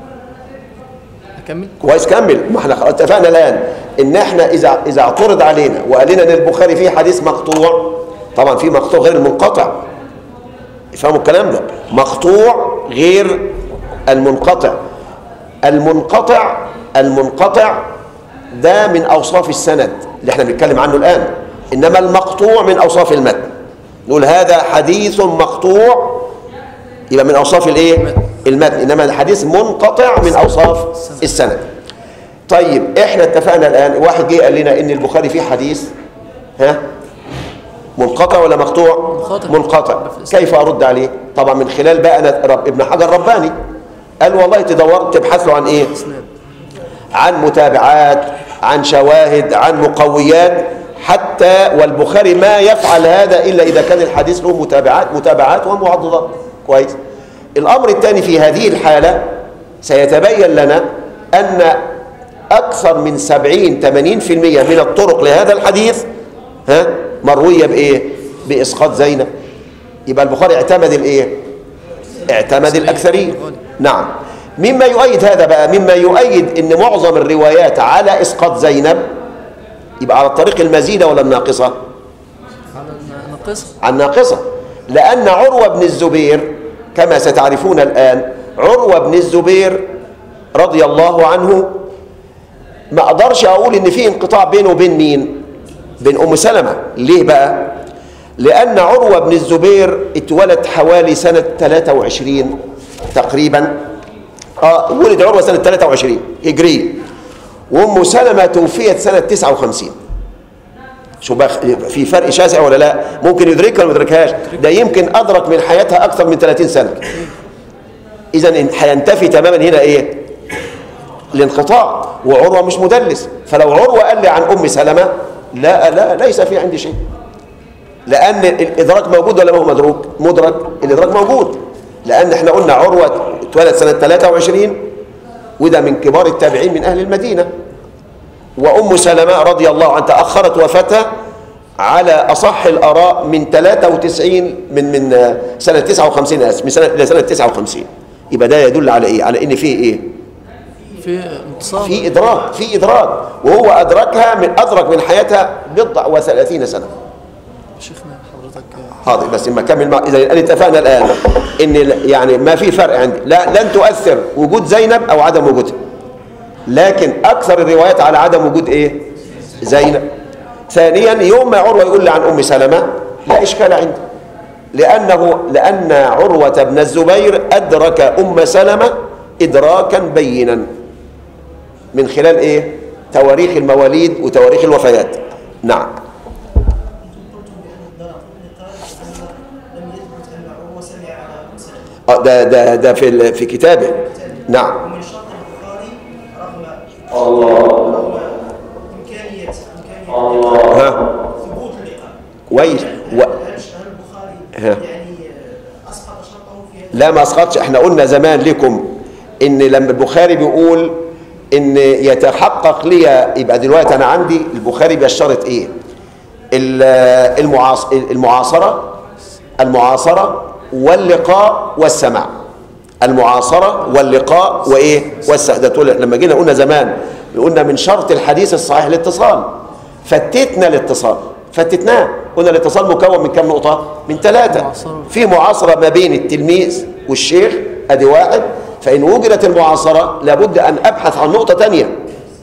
أكمل كويس كمل ما احنا خلاص اتفقنا الان ان احنا اذا اذا اعترض علينا وقال لنا ان البخاري فيه حديث مقطوع طبعا في مقطوع غير المنقطع افهموا الكلام ده مقطوع غير المنقطع المنقطع المنقطع ده من اوصاف السند اللي احنا بنتكلم عنه الان انما المقطوع من اوصاف المتن نقول هذا حديث مقطوع يبقى من اوصاف الايه المتن انما الحديث منقطع من اوصاف السند طيب احنا اتفقنا الان واحد جه قال لنا ان البخاري فيه حديث ها منقطع ولا مقطوع منقطع. منقطع كيف ارد عليه طبعا من خلال بقى انا رب ابن حجر رباني قال والله تدور تبحث له عن ايه إسناد عن متابعات عن شواهد عن مقويات حتى والبخاري ما يفعل هذا الا اذا كان الحديث له متابعات متابعات ومعضدات كويس الامر الثاني في هذه الحاله سيتبين لنا ان اكثر من 70 80% من الطرق لهذا الحديث ها مرويه بايه باسقاط زينب يبقى البخاري اعتمد الايه اعتمد الاكثرين نعم مما يؤيد هذا بقى مما يؤيد ان معظم الروايات على اسقاط زينب يبقى على الطريق المزيده ولا الناقصه على الناقصة على الناقصه لان عروه بن الزبير كما ستعرفون الان عروه بن الزبير رضي الله عنه ما اقدرش اقول ان في انقطاع بينه وبين مين بين ام سلمة ليه بقى لان عروة بن الزبير اتولد حوالي سنة 23 تقريبا اه ولد عروة سنة 23 هجرية وام سلمة توفيت سنة 59 شو بقى في فرق شاسع ولا لا ممكن يدركها ولا ما يدركهاش ده يمكن ادرك من حياتها اكثر من 30 سنة اذا هينتفي تماما هنا ايه الانقطاع وعروة مش مدلس فلو عروة قال لي عن أم سلمة لا لا ليس في عندي شيء لأن الإدراك موجود ولا ما هو مدروك مدرك الإدراك موجود لأن احنا قلنا عروة اتولد سنة 23 وده من كبار التابعين من أهل المدينة وأم سلمة رضي الله عنها تأخرت وفاتها على أصح الآراء من 93 من من سنة 59 آسف من سنة إلى سنة 59 يبقى ده يدل على إيه؟ على إن في إيه؟ في انتصار في إدراك في إدراك وهو أدركها من أدرك من حياتها بضع وثلاثين سنة شيخنا حضرتك حاضر بس ما كمل مع إذا الآن اتفقنا الآن إن ال- يعني ما في فرق عندي لا لن تؤثر وجود زينب أو عدم وجودها لكن أكثر الروايات على عدم وجود إيه زينب ثانيا يوم ما عروة يقول لي عن أم سلمة لا إشكال عندي لأنه لأن عروة بن الزبير أدرك أم سلمة إدراكا بينا من خلال إيه تواريخ المواليد وتواريخ الوفيات نعم لم يثبت ان عروه سمع على مسلم آه، ده ده ده في ال- في كتابه نعم ومن شرط البخاري رغم رغم امكانيه امكانيه ها ثبوت اللقاء كويس و... هل هل البخاري ها. يعني آه، اسقط شرطه في هذا لا ما اسقطش احنا قلنا زمان لكم ان لما البخاري بيقول ان يتحقق لي يبقى دلوقتي انا عندي البخاري بيشترط ايه ال- المعاص... المعاصره المعاصره واللقاء والسماع المعاصره واللقاء وايه والسماع ده تقول لما جينا قلنا زمان قلنا من شرط الحديث الصحيح الاتصال فتتنا الاتصال فتتناه قلنا الاتصال مكون من كم نقطه من ثلاثه معاصرة. في معاصرة ما بين التلميذ والشيخ ادي واحد فإن وجدت المعاصرة لابد أن أبحث عن نقطة تانية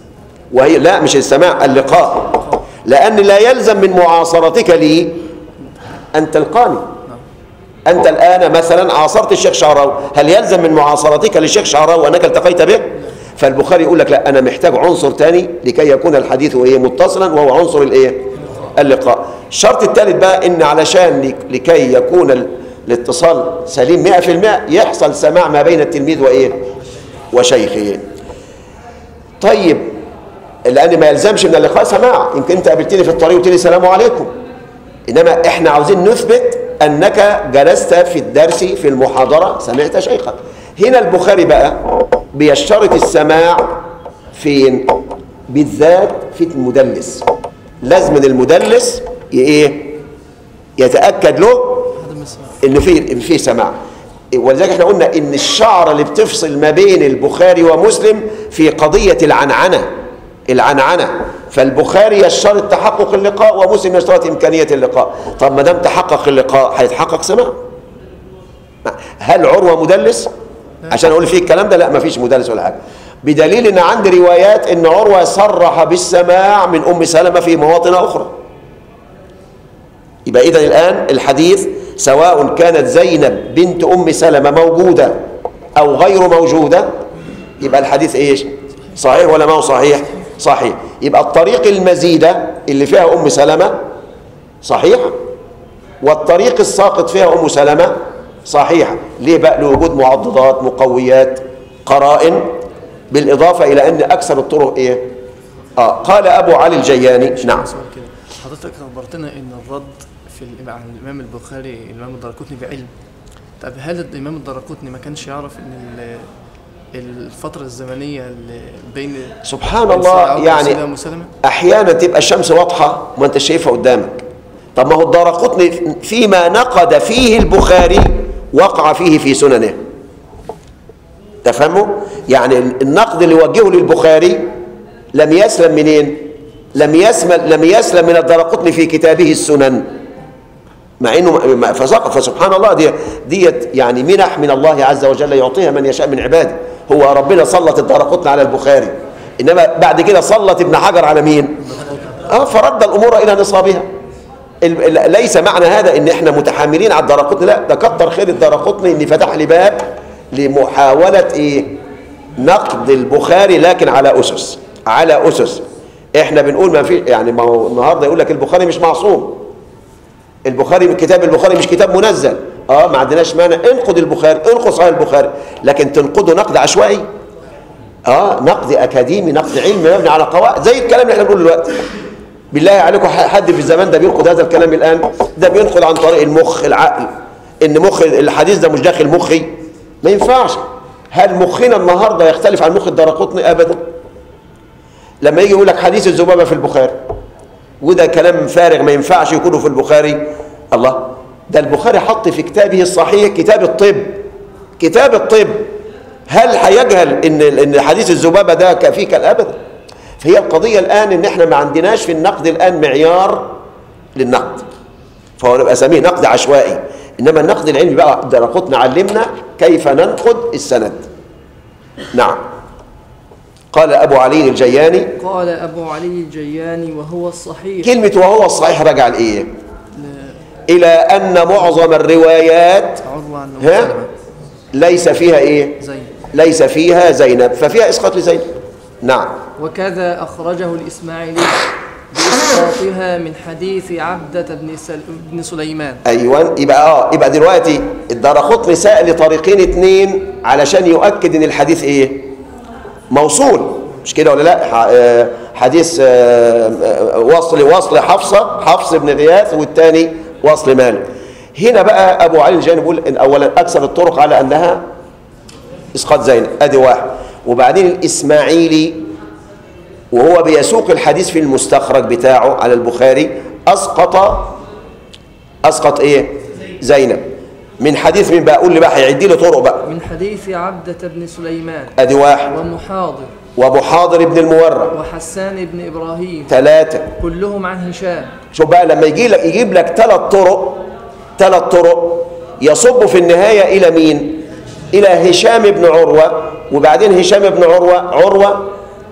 وهي لا مش السماع اللقاء لأن لا يلزم من معاصرتك لي أن تلقاني أنت الآن مثلا عاصرت الشيخ شعراوي هل يلزم من معاصرتك للشيخ شعراوي أنك التقيت به فالبخاري يقول لك لا أنا محتاج عنصر تاني لكي يكون الحديث إيه متصلا وهو عنصر الإيه اللقاء الشرط الثالث بقى إن علشان لك- لكي يكون ال- الاتصال سليم 100% يحصل سماع ما بين التلميذ وإيه وشيخه طيب لأن ما يلزمش من اللقاء سماع يمكن أنت قابلتني في الطريق وقلت لي السلام عليكم إنما إحنا عاوزين نثبت أنك جلست في الدرس في المحاضرة سمعت شيخك هنا البخاري بقى بيشترط السماع فين بالذات في المدلس لازم المدلس ي- ايه يتأكد له هذا مثل ان في إن في سماع ولذلك احنا قلنا ان الشعره اللي بتفصل ما بين البخاري ومسلم في قضيه العنعنه العنعنه فالبخاري يشترط تحقق اللقاء ومسلم يشترط امكانيه اللقاء طب ما دام تحقق اللقاء هيتحقق سماع هل عروه مدلس عشان اقول فيه الكلام ده لا ما فيش مدلس ولا حاجه بدليل ان عندي روايات ان عروه صرح بالسماع من ام سلمه في مواطن اخرى يبقى اذا الان الحديث سواء كانت زينب بنت ام سلمه موجوده او غير موجوده يبقى الحديث ايش صحيح ولا ما هو صحيح صحيح يبقى الطريق المزيده اللي فيها ام سلمه صحيح والطريق الساقط فيها ام سلمه صحيحه ليه بقى لوجود معضدات مقويات قرائن بالاضافه الى ان اكثر الطرق ايه اه قال ابو علي الجياني نعم سؤال كده حضرتك اخبرتنا ان الرد في الإمام- عن الامام البخاري الامام الدرقطني بعلم طب هل الامام الدرقطني ما كانش يعرف ان ال- الفتره الزمنيه اللي بين سبحان بين سيدنا الله عمرو يعني وسيدنا أم سلمة؟ احيانا تبقى الشمس واضحه وما انت شايفها قدامك طب ما هو الدارقطني فيما نقد فيه البخاري وقع فيه في سننه تفهموا يعني النقد اللي وجهه للبخاري لم يسلم منين لم يسلم لم يسلم من الدارقطني في كتابه السنن مع انه ما- فسقط فسبحان الله دي ديت يعني منح من الله عز وجل يعطيها من يشاء من عباده هو ربنا سلط الدارقطني على البخاري انما بعد كده سلط ابن حجر على مين اه فرد الامور الى نصابها ال- ال- ليس معنى هذا ان احنا متحاملين على الدارقطني لا ده كتر خير الدارقطني ان فتح لي باب لمحاوله ايه نقد البخاري لكن على اسس على اسس احنا بنقول ما في يعني ما هو النهارده يقول لك البخاري مش معصوم البخاري من كتاب البخاري مش كتاب منزل اه ما عندناش مانع انقد البخاري انقد صحيح البخاري لكن تنقده نقد عشوائي اه نقد اكاديمي نقد علمي مبني على قواعد زي الكلام اللي احنا بنقوله دلوقتي بالله عليكم ح- حد في الزمان ده بينقد هذا الكلام الان ده بينقد عن طريق المخ العقل ان مخ الحديث ده مش داخل مخي ما ينفعش هل مخنا النهارده يختلف عن مخ الدرقطني ابدا لما يجي يقول لك حديث الذبابه في البخاري وده كلام فارغ ما ينفعش يكونه في البخاري الله ده البخاري حط في كتابه الصحيح كتاب الطب كتاب الطب هل هيجهل ان ان حديث الذبابه ده كفيه ابدا فهي القضيه الان ان احنا ما عندناش في النقد الان معيار للنقد فهو نبقى اسميه نقد عشوائي انما النقد العلمي بقى درقتنا علمنا كيف ننقد السند نعم قال ابو علي الجياني قال ابو علي الجياني وهو الصحيح كلمه وهو الصحيح رجع لايه الى ان معظم الروايات عروه عن ها؟ أم سلمة. ليس فيها ايه زين ليس فيها زينب ففيها اسقاط لزينب نعم وكذا أخرجه الإسماعيلي بإسقاطها من حديث عبدة بن, سل... بن سليمان ايوه يبقى اه يبقى دلوقتي الدرقطني سأل لطريقين اتنين علشان يؤكد ان الحديث ايه موصول مش كده ولا لا ح- آه، حديث آه، آه، وصل وصل حفصه حفص بن غياث والثاني وصل مالك هنا بقى ابو علي الجاني بيقول ان اولا اكثر الطرق على انها اسقاط زينب ادي واحد وبعدين الاسماعيلي وهو بيسوق الحديث في المستخرج بتاعه على البخاري اسقط اسقط ايه زينب من حديث مين بقى قول لي بقى هيعدي لي طرق بقى من حديث عبدة بن سليمان ادي واحد ومحاضر وابو حاضر بن المورع وحسان بن إبراهيم ثلاثة كلهم عن هشام شوف بقى لما يجي لك يجيب لك ثلاث طرق ثلاث طرق يصب في النهاية إلى مين؟ إلى هشام بن عروة وبعدين هشام بن عروة عروة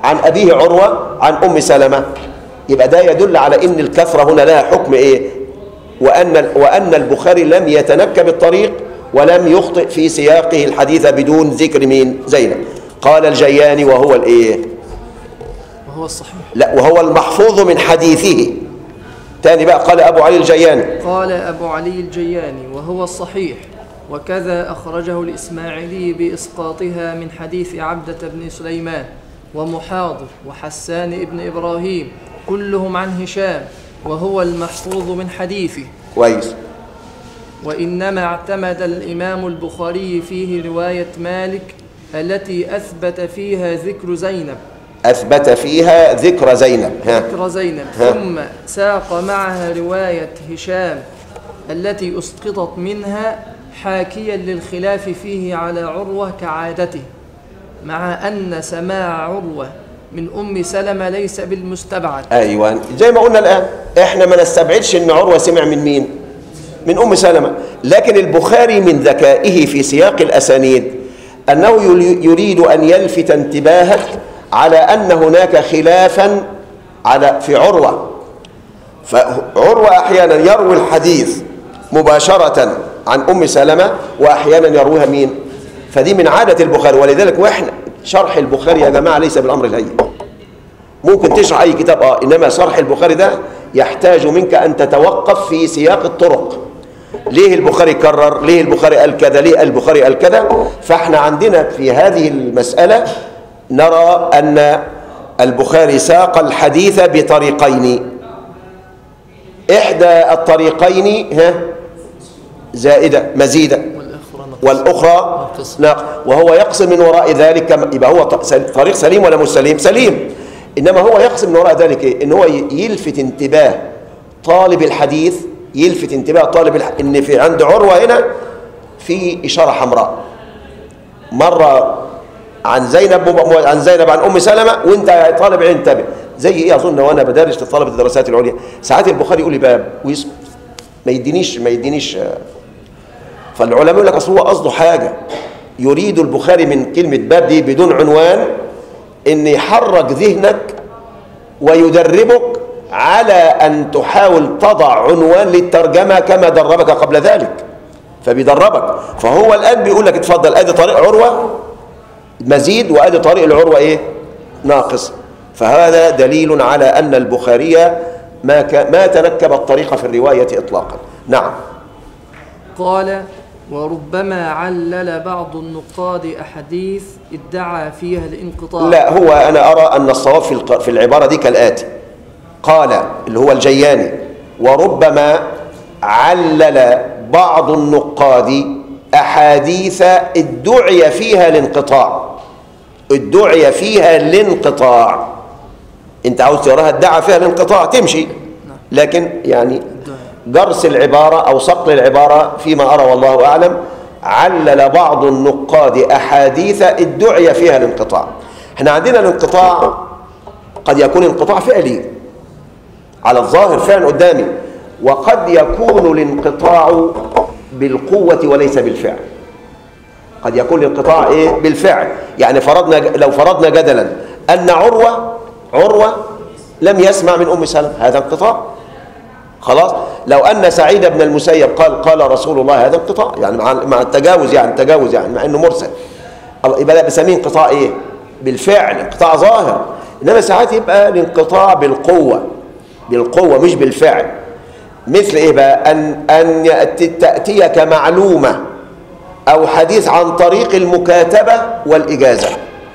عن أبيه عروة عن أم سلمة يبقى ده يدل على أن الكثرة هنا لها حكم إيه وأن, وأن البخاري لم يتنكب الطريق ولم يخطئ في سياقه الحديث بدون ذكر مين زينب قال الجياني وهو الإيه وهو الصحيح لا وهو المحفوظ من حديثه تاني بقى قال أبو علي الجياني قال أبو علي الجياني وهو الصحيح وكذا أخرجه الإسماعيلي بإسقاطها من حديث عبدة بن سليمان ومحاضر وحسان بن إبراهيم كلهم عن هشام وهو المحفوظ من حديثه كويس وإنما اعتمد الإمام البخاري فيه رواية مالك التي أثبت فيها ذكر زينب أثبت فيها ذكر زينب ها ذكر زينب ها. ثم ساق معها رواية هشام التي أسقطت منها حاكيا للخلاف فيه على عروة كعادته مع أن سماع عروة من أم سلمة ليس بالمستبعد ايوه زي ما قلنا الان احنا ما نستبعدش ان عروه سمع من مين من ام سلمة لكن البخاري من ذكائه في سياق الاسانيد انه يل- يريد ان يلفت انتباهك على ان هناك خلافا على في عروه فعروه احيانا يروي الحديث مباشره عن ام سلمة واحيانا يرويها مين فدي من عاده البخاري ولذلك واحنا شرح البخاري يا جماعه ليس بالامر الهين ممكن تشرح اي كتاب اه انما شرح البخاري ده يحتاج منك ان تتوقف في سياق الطرق ليه البخاري كرر ليه البخاري قال كذا ليه البخاري قال كذا فاحنا عندنا في هذه المسألة نرى أن البخاري ساق الحديث بطريقين إحدى الطريقين ها زائدة مزيدة والأخرى نقص. والأخرى نقص. ناقص وهو يقسم من وراء ذلك كما- يبقى هو ط- سل- طريق سليم ولا مش سليم سليم إنما هو يقسم من وراء ذلك إيه؟ إن هو ي- يلفت انتباه طالب الحديث يلفت انتباه طالب الح... إن في عند عروة هنا في إشارة حمراء مرة عن زينب مب- عن زينب عن ام سلمة وانت يا طالب علم انتبه زي ايه اظن وانا بدرس لطلبه الدراسات العليا ساعات البخاري يقول لي باب ويسكت ما يدينيش ما يدينيش آه، فالعلماء يقول لك اصل هو قصده حاجه يريد البخاري من كلمه باب دي بدون عنوان ان يحرك ذهنك ويدربك على ان تحاول تضع عنوان للترجمه كما دربك قبل ذلك فبيدربك فهو الان بيقول لك اتفضل ادي طريق عروه مزيد وادي طريق العروه ايه ناقص فهذا دليل على ان البخاري ما ك... ما تنكب الطريق في الروايه اطلاقا نعم قال وربما علل بعض النقاد أحاديث ادعى فيها الانقطاع لا هو انا ارى ان الصواب في الق- في العباره دي كالاتي قال اللي هو الجياني وربما علل بعض النقاد احاديث ادعي فيها الانقطاع ادعي فيها الانقطاع انت عاوز تقراها ادعى فيها الانقطاع تمشي لكن يعني جرس العباره او صقل العباره فيما ارى والله اعلم علل بعض النقاد احاديث ادعي فيها الانقطاع احنا عندنا الانقطاع قد يكون انقطاع فعلي على الظاهر فعلا قدامي وقد يكون الانقطاع بالقوة وليس بالفعل قد يكون الانقطاع ايه بالفعل يعني فرضنا لو فرضنا جدلا ان عروة عروة لم يسمع من ام سلمة هذا انقطاع خلاص لو ان سعيد بن المسيب قال قال رسول الله هذا انقطاع يعني مع مع التجاوز يعني تجاوز يعني مع انه مرسل الله- يبقى ده بسميه انقطاع ايه بالفعل انقطاع ظاهر انما ساعات يبقى الانقطاع بالقوه بالقوه مش بالفعل مثل ايه بقى ان ان يأتي تاتيك معلومه او حديث عن طريق المكاتبه والاجازه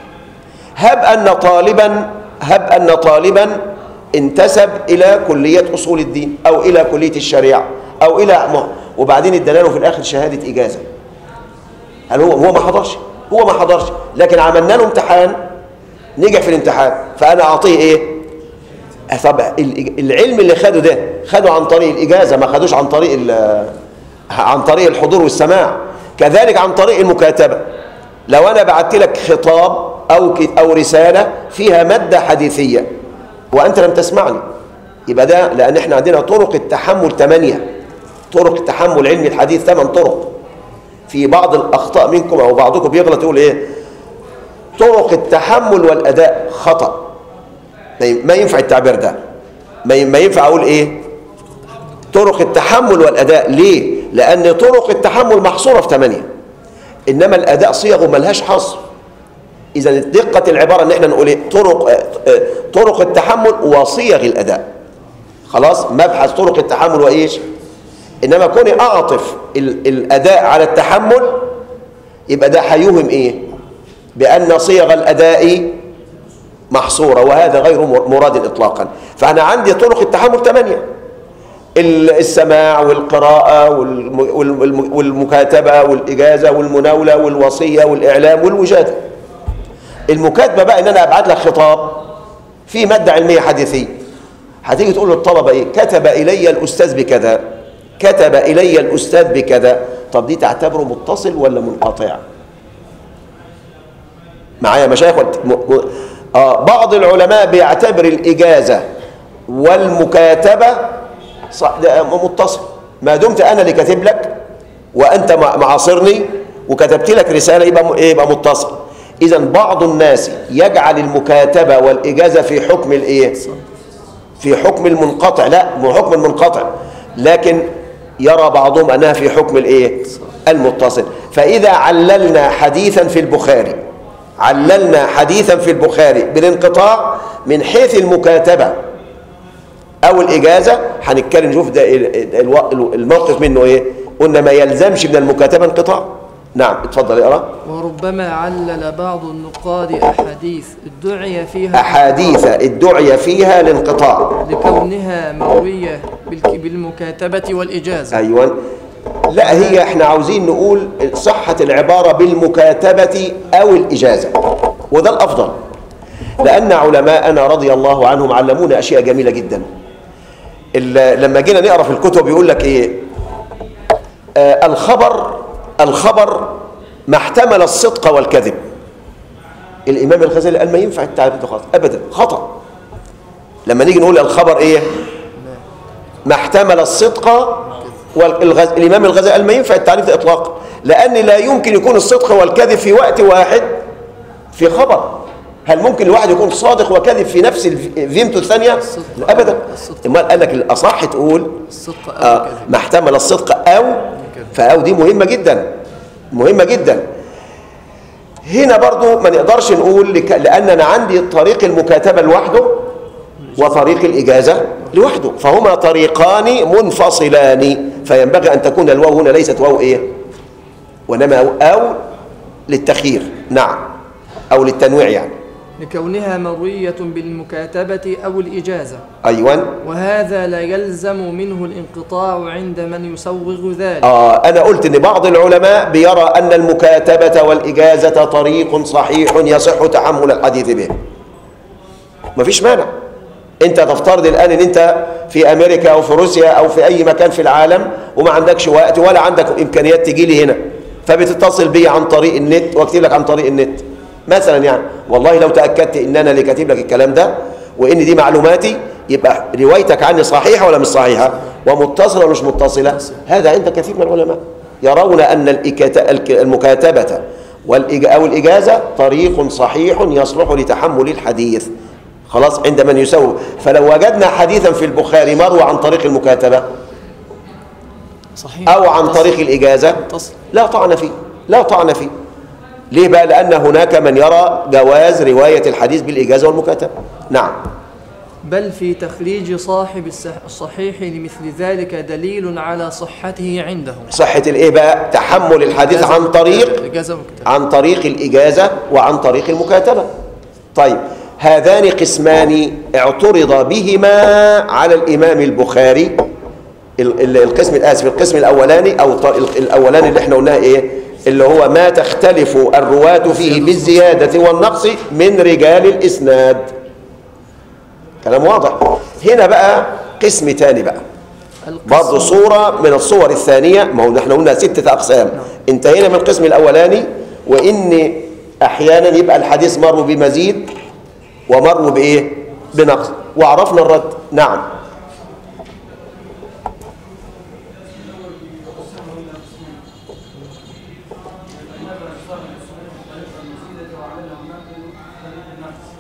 هب ان طالبا هب ان طالبا انتسب الى كليه اصول الدين او الى كليه الشريعه او الى م- وبعدين ادانا له في الاخر شهاده اجازه هل هو هو ما حضرش هو ما حضرش لكن عملنا له امتحان نجح في الامتحان فانا اعطيه ايه طب ال- العلم اللي خده ده خده عن طريق الاجازه ما خدوش عن طريق ال- عن طريق الحضور والسماع كذلك عن طريق المكاتبه لو انا بعت لك خطاب او ك- او رساله فيها ماده حديثيه وانت لم تسمعني يبقى ده لان احنا عندنا طرق التحمل ثمانيه طرق تحمل علم الحديث ثمان طرق في بعض الاخطاء منكم او بعضكم بيغلط يقول ايه طرق التحمل والأداء خطأ ما ي- ما ينفع التعبير ده ما ي- ما ينفع أقول إيه طرق التحمل والأداء ليه لأن طرق التحمل محصورة في ثمانية إنما الأداء صيغه ملهاش حصر إذا دقة العبارة إن إحنا نقول إيه طرق آه، آه، طرق التحمل وصيغ الأداء خلاص مبحث طرق التحمل وإيش إنما كوني أعطف ال- الأداء على التحمل يبقى ده هيوهم إيه بأن صيغ الأداء محصورة وهذا غير مر- مراد إطلاقا فأنا عندي طرق التحمل ثمانية ال- السماع والقراءة والم- والم- والمكاتبة والإجازة والمناولة والوصية والإعلام والوجادة المكاتبة بقى إن أنا أبعت لك خطاب في مادة علمية حديثية هتيجي تقول للطلبة إيه كتب إلي الأستاذ بكذا كتب إلي الأستاذ بكذا طب دي تعتبره متصل ولا منقطع معايا يا مشايخ ولا- م... م... آه بعض العلماء بيعتبر الإجازة والمكاتبة صح ده متصل ما دمت أنا اللي كاتب لك وأنت مع- معاصرني وكتبت لك رسالة يبقى م- إيه؟ يبقى متصل إذا بعض الناس يجعل المكاتبة والإجازة في حكم الإيه؟ في حكم المنقطع لا مو حكم المنقطع لكن يرى بعضهم أنها في حكم الإيه؟ المتصل فإذا عللنا حديثا في البخاري عللنا حديثا في البخاري بالانقطاع من حيث المكاتبة أو الإجازة هنتكلم نشوف ده ال- الو- الموقف منه إيه قلنا ما يلزمش من المكاتبة انقطاع نعم اتفضل اقرا وربما علل بعض النقاد أحاديث ادعي فيها أحاديث ادعي فيها الانقطاع لكونها مروية بالك- بالمكاتبة والإجازة ايوه لا هي احنا عاوزين نقول صحة العبارة بالمكاتبة او الاجازة وده الافضل لان علماءنا رضي الله عنهم علمونا اشياء جميلة جدا ال- لما جينا نقرا في الكتب يقول لك ايه آه الخبر الخبر ما احتمل الصدق والكذب الامام الغزالي قال ما ينفع التعبير ده خالص ابدا خطأ لما نيجي نقول الخبر ايه ما احتمل الصدق والغز... الإمام الغزالي قال ما ينفع التعريف ده إطلاقا لأن لا يمكن يكون الصدق والكذب في وقت واحد في خبر هل ممكن الواحد يكون صادق وكذب في نفس الفيمتو الثانية؟ الصدق. لا أبدا الصدق. امال قال لك الأصح تقول الصدق أو آه الكذب ما احتمل الصدق أو فأو دي مهمة جدا مهمة جدا هنا برضو ما نقدرش نقول لك لأن أنا عندي طريق المكاتبة لوحده وطريق الإجازة لوحده فهما طريقان منفصلان فينبغي أن تكون الواو هنا ليست واو إيه وإنما أو, أو للتخيير نعم أو للتنويع يعني لكونها مروية بالمكاتبة أو الإجازة أيوة وهذا لا يلزم منه الانقطاع عند من يسوغ ذلك آه أنا قلت إن بعض العلماء بيرى أن المكاتبة والإجازة طريق صحيح يصح تحمل الحديث به مفيش مانع انت تفترض الان ان انت في امريكا او في روسيا او في اي مكان في العالم وما عندكش وقت ولا عندك امكانيات تجي لي هنا فبتتصل بي عن طريق النت واكتب لك عن طريق النت مثلا يعني والله لو تاكدت ان انا اللي كاتب لك الكلام ده وان دي معلوماتي يبقى روايتك عني صحيحه ولا مش صحيحه ومتصله ولا مش متصله هذا عند كثير من العلماء يرون ان الإكات- الك- المكاتبه والإج- او الاجازه طريق صحيح يصلح لتحمل الحديث خلاص عند من يسوي فلو وجدنا حديثا في البخاري مروى عن طريق المكاتبة صحيح أو عن طريق الإجازة متصل. لا طعن فيه لا طعن فيه ليه بقى لأن هناك من يرى جواز رواية الحديث بالإجازة والمكاتبة نعم بل في تخريج صاحب الصح- الصحيح لمثل ذلك دليل على صحته عندهم صحة الإيه بقى تحمل الحديث عن طريق الإجازة والكتابة عن طريق الإجازة وعن طريق المكاتبة طيب هذان قسمان اعترض بهما على الإمام البخاري ال- ال- القسم الآسف القسم الأولاني أو الط- ال- الأولاني اللي احنا قلناه إيه اللي هو ما تختلف الرواة فيه بالزيادة والنقص من رجال الإسناد كلام واضح هنا بقى قسم تاني بقى القسم- برضه صورة من الصور الثانية ما هو احنا قلنا ستة أقسام انتهينا من القسم الأولاني وإن أحيانا يبقى الحديث مر بمزيد ومر بإيه؟ بنقص وعرفنا الرد نعم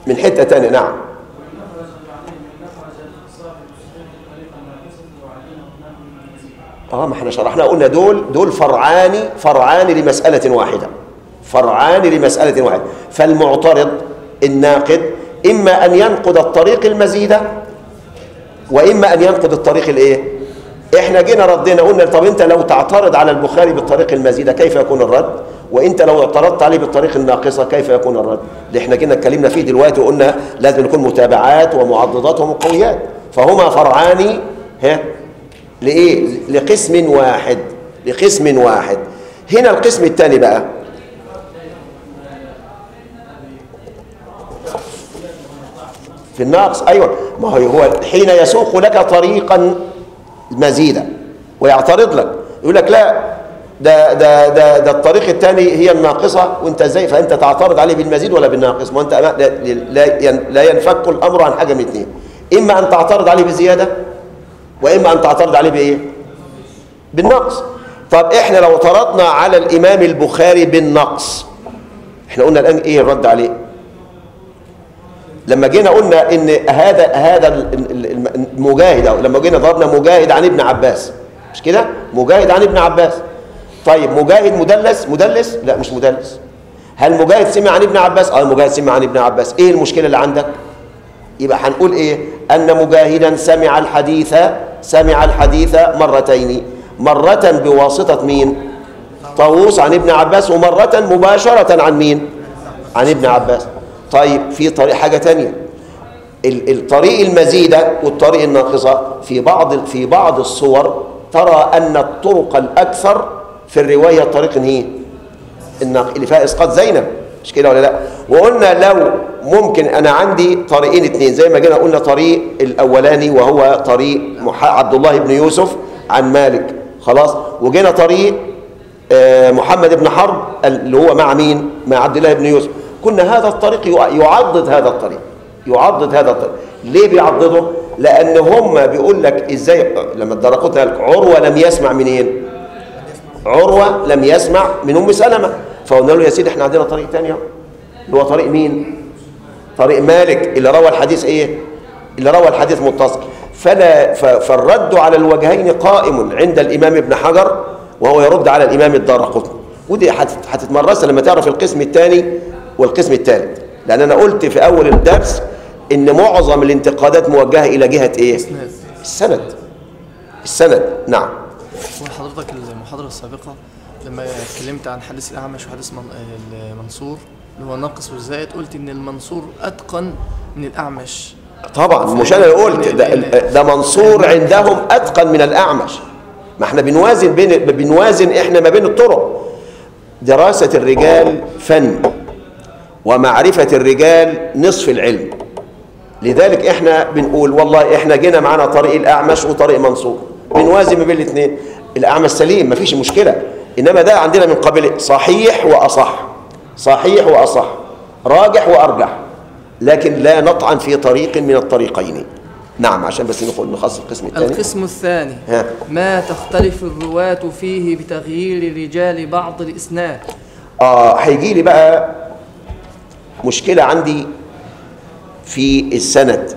من حتة تانية نعم اه ما احنا شرحنا قلنا دول دول فرعان فرعان لمسألة واحدة فرعان لمسألة واحدة فالمعترض الناقد إما أن ينقض الطريق المزيدة وإما أن ينقض الطريق الإيه؟ إحنا جينا ردينا قلنا طب أنت لو تعترض على البخاري بالطريق المزيدة كيف يكون الرد؟ وأنت لو اعترضت عليه بالطريق الناقصة كيف يكون الرد؟ ده إحنا جينا اتكلمنا فيه دلوقتي وقلنا لازم يكون متابعات ومعضدات ومقويات فهما فرعان ها لإيه؟ لقسم واحد لقسم واحد هنا القسم الثاني بقى في الناقص أيوة ما هو هو حين يسوق لك طريقا مزيدا ويعترض لك يقول لك لا ده ده ده ده الطريق الثاني هي الناقصة وانت ازاي فانت تعترض عليه بالمزيد ولا بالناقص ما انت لا لا لا ينفك الامر عن حاجه من اثنين اما ان تعترض عليه بزياده واما ان تعترض عليه بايه بالنقص طب احنا لو اعترضنا على الامام البخاري بالنقص احنا قلنا الان ايه الرد عليه لما جينا قلنا ان هذا هذا المجاهد او لما جينا ضربنا مجاهد عن ابن عباس مش كده مجاهد عن ابن عباس طيب مجاهد مدلس مدلس لا مش مدلس هل مجاهد سمع عن ابن عباس اه مجاهد سمع عن ابن عباس ايه المشكله اللي عندك يبقى هنقول ايه ان مجاهدا سمع الحديث سمع الحديث مرتين مرة بواسطة مين طاووس عن ابن عباس ومرة مباشرة عن مين عن ابن عباس طيب في طريق حاجة تانية الطريق المزيدة والطريق الناقصة في بعض في بعض الصور ترى أن الطرق الأكثر في الرواية الطريق هي اللي فيها إسقاط زينب مش كده ولا لا وقلنا لو ممكن أنا عندي طريقين اتنين زي ما جينا قلنا طريق الأولاني وهو طريق عبد الله بن يوسف عن مالك خلاص وجينا طريق محمد بن حرب اللي هو مع مين مع عبد الله بن يوسف كنا هذا الطريق يعضد هذا الطريق يعضد هذا الطريق ليه بيعضده لان هم بيقول لك ازاي لما الدرقوت قال عروه لم يسمع منين عروه لم يسمع من ام سلمه فقلنا له يا سيدي احنا عندنا طريق ثاني اللي هو طريق مين طريق مالك اللي روى الحديث ايه اللي روى الحديث متصل فلا فالرد على الوجهين قائم عند الامام ابن حجر وهو يرد على الامام الدارقطني ودي هتتمرسها لما تعرف القسم الثاني والقسم الثالث لان انا قلت في اول الدرس ان معظم الانتقادات موجهه الى جهه ايه السند السند نعم وحضرتك المحاضره السابقه لما اتكلمت عن حديث الاعمش وحديث من... المنصور اللي هو الناقص والزائد قلت ان المنصور اتقن من الاعمش طبعا مش انا اللي قلت ده, ده منصور عندهم اتقن من الاعمش ما احنا بنوازن بين بنوازن احنا ما بين الطرق دراسه الرجال فن ومعرفه الرجال نصف العلم لذلك احنا بنقول والله احنا جينا معانا طريق الاعمش وطريق منصور بنوازن ما بين الاثنين الاعمش سليم ما فيش مشكله انما ده عندنا من قبل صحيح واصح صحيح واصح راجح وارجح لكن لا نطعن في طريق من الطريقين نعم عشان بس نقول نخصص القسم الثاني القسم الثاني ها. ما تختلف الرواة فيه بتغيير رجال بعض الإسناد اه هيجي لي بقى مشكله عندي في السند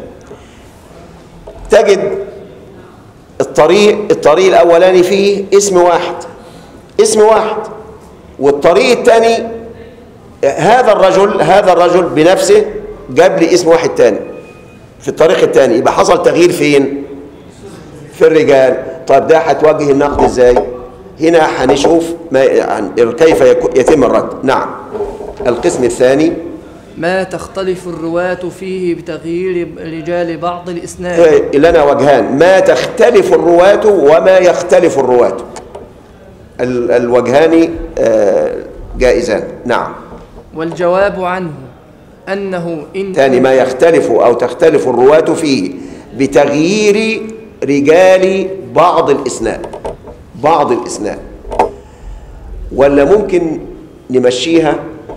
تجد الطريق الطريق الاولاني فيه اسم واحد اسم واحد والطريق الثاني هذا الرجل هذا الرجل بنفسه جاب لي اسم واحد تاني في الطريق الثاني يبقى حصل تغيير فين في الرجال طيب ده هتواجه النقد ازاي هنا هنشوف ما كيف يتم الرد نعم القسم الثاني ما تختلف الرواة فيه بتغيير رجال بعض الإسناد إيه، لنا وجهان ما تختلف الرواة وما يختلف الرواة ال- الوجهان آه، جائزان نعم والجواب عنه أنه إن ثاني ما يختلف أو تختلف الرواة فيه بتغيير رجال بعض الإسناد بعض الإسناد ولا ممكن نمشيها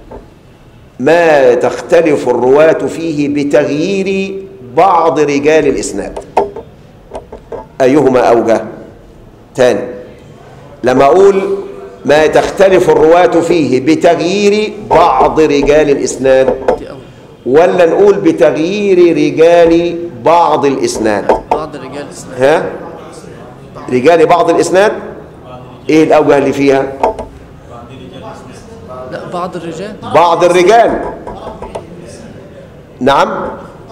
ما تختلف الرواة فيه بتغيير بعض رجال الإسناد أيهما أوجه تاني لما أقول ما تختلف الرواة فيه بتغيير بعض رجال الإسناد دي أول. ولا نقول بتغيير رجال بعض الإسناد بعض الرجال اسناد ها رجال بعض الإسناد إيه الأوجه اللي فيها لا بعض الرجال بعض الرجال نعم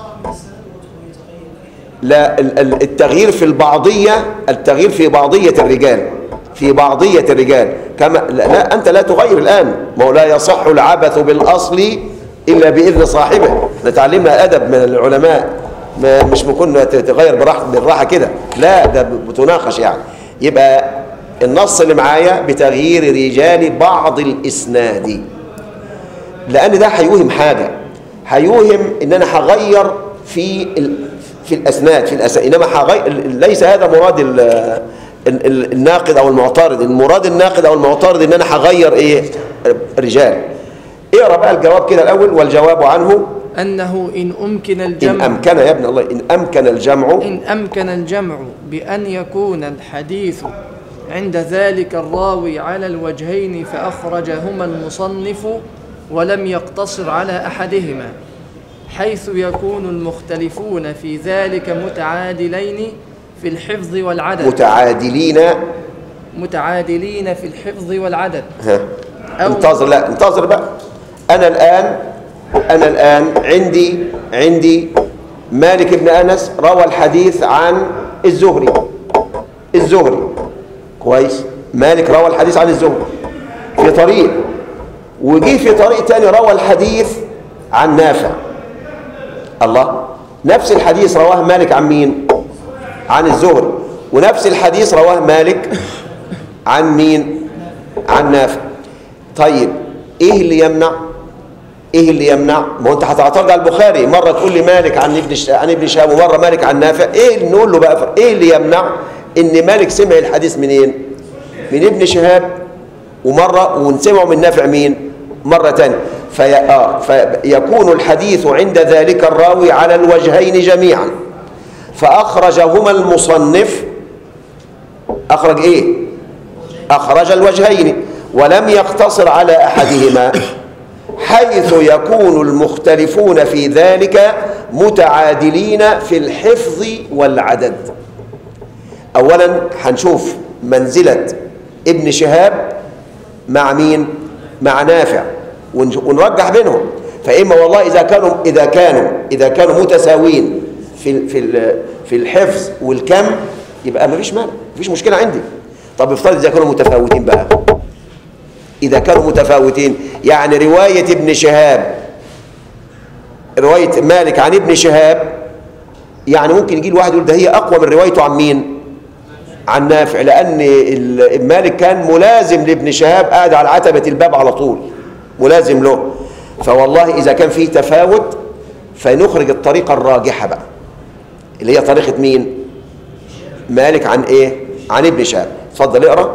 لا ال- ال- التغيير في البعضية التغيير في بعضية الرجال في بعضية الرجال كما لا, لا أنت لا تغير الآن ما هو لا يصح العبث بالأصل إلا بإذن صاحبه نتعلمنا أدب من العلماء ما مش ممكن تغير براحة بالراحة كده لا ده بتناقش يعني يبقى النص اللي معايا بتغيير رجال بعض الإسناد لان ده هيوهم حاجه هيوهم ان انا هغير في ال... في الاسناد في الاسناد انما هغير ليس هذا مراد ال... ال- ال- الناقد او المعترض المراد الناقد او المعترض ان انا هغير ايه رجال اقرا بقى الجواب كده الاول والجواب عنه أنه إن أمكن ان الجمع امكن يا ابن الله ان امكن الجمع إن أمكن الجمع بأن يكون الحديث عند ذلك الراوي على الوجهين فأخرجهما المصنف ولم يقتصر على أحدهما حيث يكون المختلفون في ذلك متعادلين في الحفظ والعدد متعادلين متعادلين في الحفظ والعدد ها أو- انتظر لا انتظر بقى انا الان انا الان عندي عندي مالك بن انس روى الحديث عن الزهري الزهري كويس مالك روى الحديث عن الزهري في طريق وجي في طريق تاني روى الحديث عن نافع الله نفس الحديث رواه مالك عن مين عن الزهري ونفس الحديث رواه مالك عن مين عن نافع طيب ايه اللي يمنع ايه اللي يمنع ما هو انت هتعترض على البخاري مره تقول لي مالك عن ابن ش... عن ابن شهاب ومره مالك عن نافع ايه اللي نقول له بقى ف- ايه اللي يمنع ان مالك سمع الحديث منين من ابن شهاب ومره ونسمعه من نافع مين مره تانية في... آه فيكون الحديث عند ذلك الراوي على الوجهين جميعا فاخرجهما المصنف اخرج ايه أخرج الوجهين ولم يقتصر على أحدهما حيث يكون المختلفون في ذلك متعادلين في الحفظ والعدد أولا هنشوف منزلة ابن شهاب مع مين مع نافع ونج- ونرجح بينهم فإما والله إذا كانوا إذا كانوا إذا كانوا متساويين في ال- في ال- في الحفظ والكم يبقى ما فيش مانع ما فيش مشكلة عندي طب افترض إذا كانوا متفاوتين بقى إذا كانوا متفاوتين يعني رواية ابن شهاب رواية مالك عن ابن شهاب يعني ممكن يجي الواحد يقول ده هي أقوى من روايته عن مين؟ عن نافع لأن ال- مالك كان ملازم لابن شهاب قاعد على عتبة الباب على طول ملازم له فوالله إذا كان فيه تفاوت فنخرج الطريقة الراجحة بقى اللي هي طريقة مين؟ مالك عن إيه؟ عن ابن شهاب اتفضل اقرأ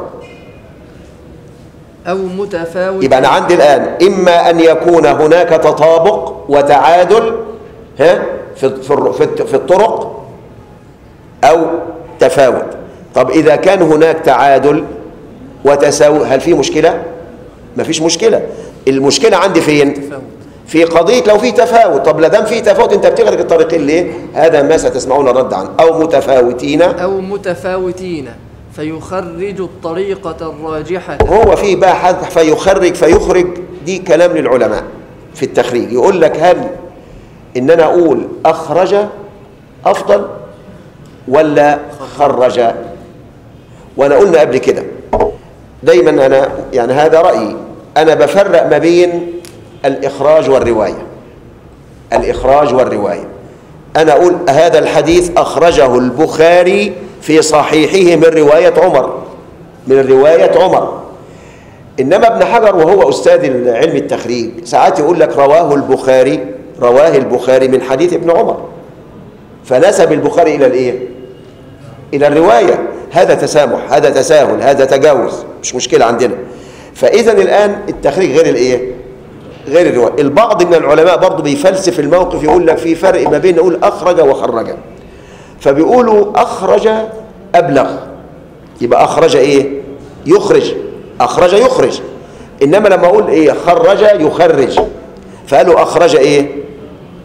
أو متفاوت يبقى أنا عندي الآن إما أن يكون هناك تطابق وتعادل ها في في الر- في الت- في الطرق أو تفاوت طب إذا كان هناك تعادل وتساوي هل في مشكلة؟ ما فيش مشكلة المشكلة عندي فين؟ تفاوت في قضية لو في تفاوت طب لا دام في تفاوت أنت بتغرق الطريقين ليه؟ هذا ما ستسمعون الرد عنه أو متفاوتين أو متفاوتين فيخرج الطريقة الراجحة هو في بقى حد فيخرج فيخرج دي كلام للعلماء في التخريج يقول لك هل ان انا اقول اخرج افضل ولا خرج وانا قلنا قبل كده دايما انا يعني هذا رايي انا بفرق ما بين الاخراج والروايه الاخراج والروايه انا اقول هذا الحديث اخرجه البخاري في صحيحه من روايه عمر من روايه عمر انما ابن حجر وهو استاذ علم التخريج ساعات يقول لك رواه البخاري رواه البخاري من حديث ابن عمر فنسب البخاري الى الايه الى الروايه هذا تسامح هذا تساهل هذا تجاوز مش مشكله عندنا فاذا الان التخريج غير الايه غير الروايه البعض من العلماء برضه بيفلسف الموقف يقول لك في فرق ما بين نقول اخرج وخرج فبيقولوا اخرج ابلغ يبقى اخرج ايه يخرج اخرج يخرج انما لما اقول ايه خرج يخرج فقالوا اخرج ايه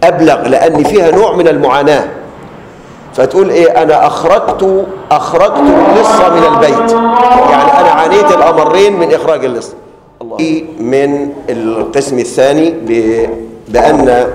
أبلغ لأن فيها نوع من المعاناة فتقول إيه أنا أخرجت أخرجت اللص من البيت يعني أنا عانيت الأمرين من إخراج اللص الله من القسم الثاني ب- بأن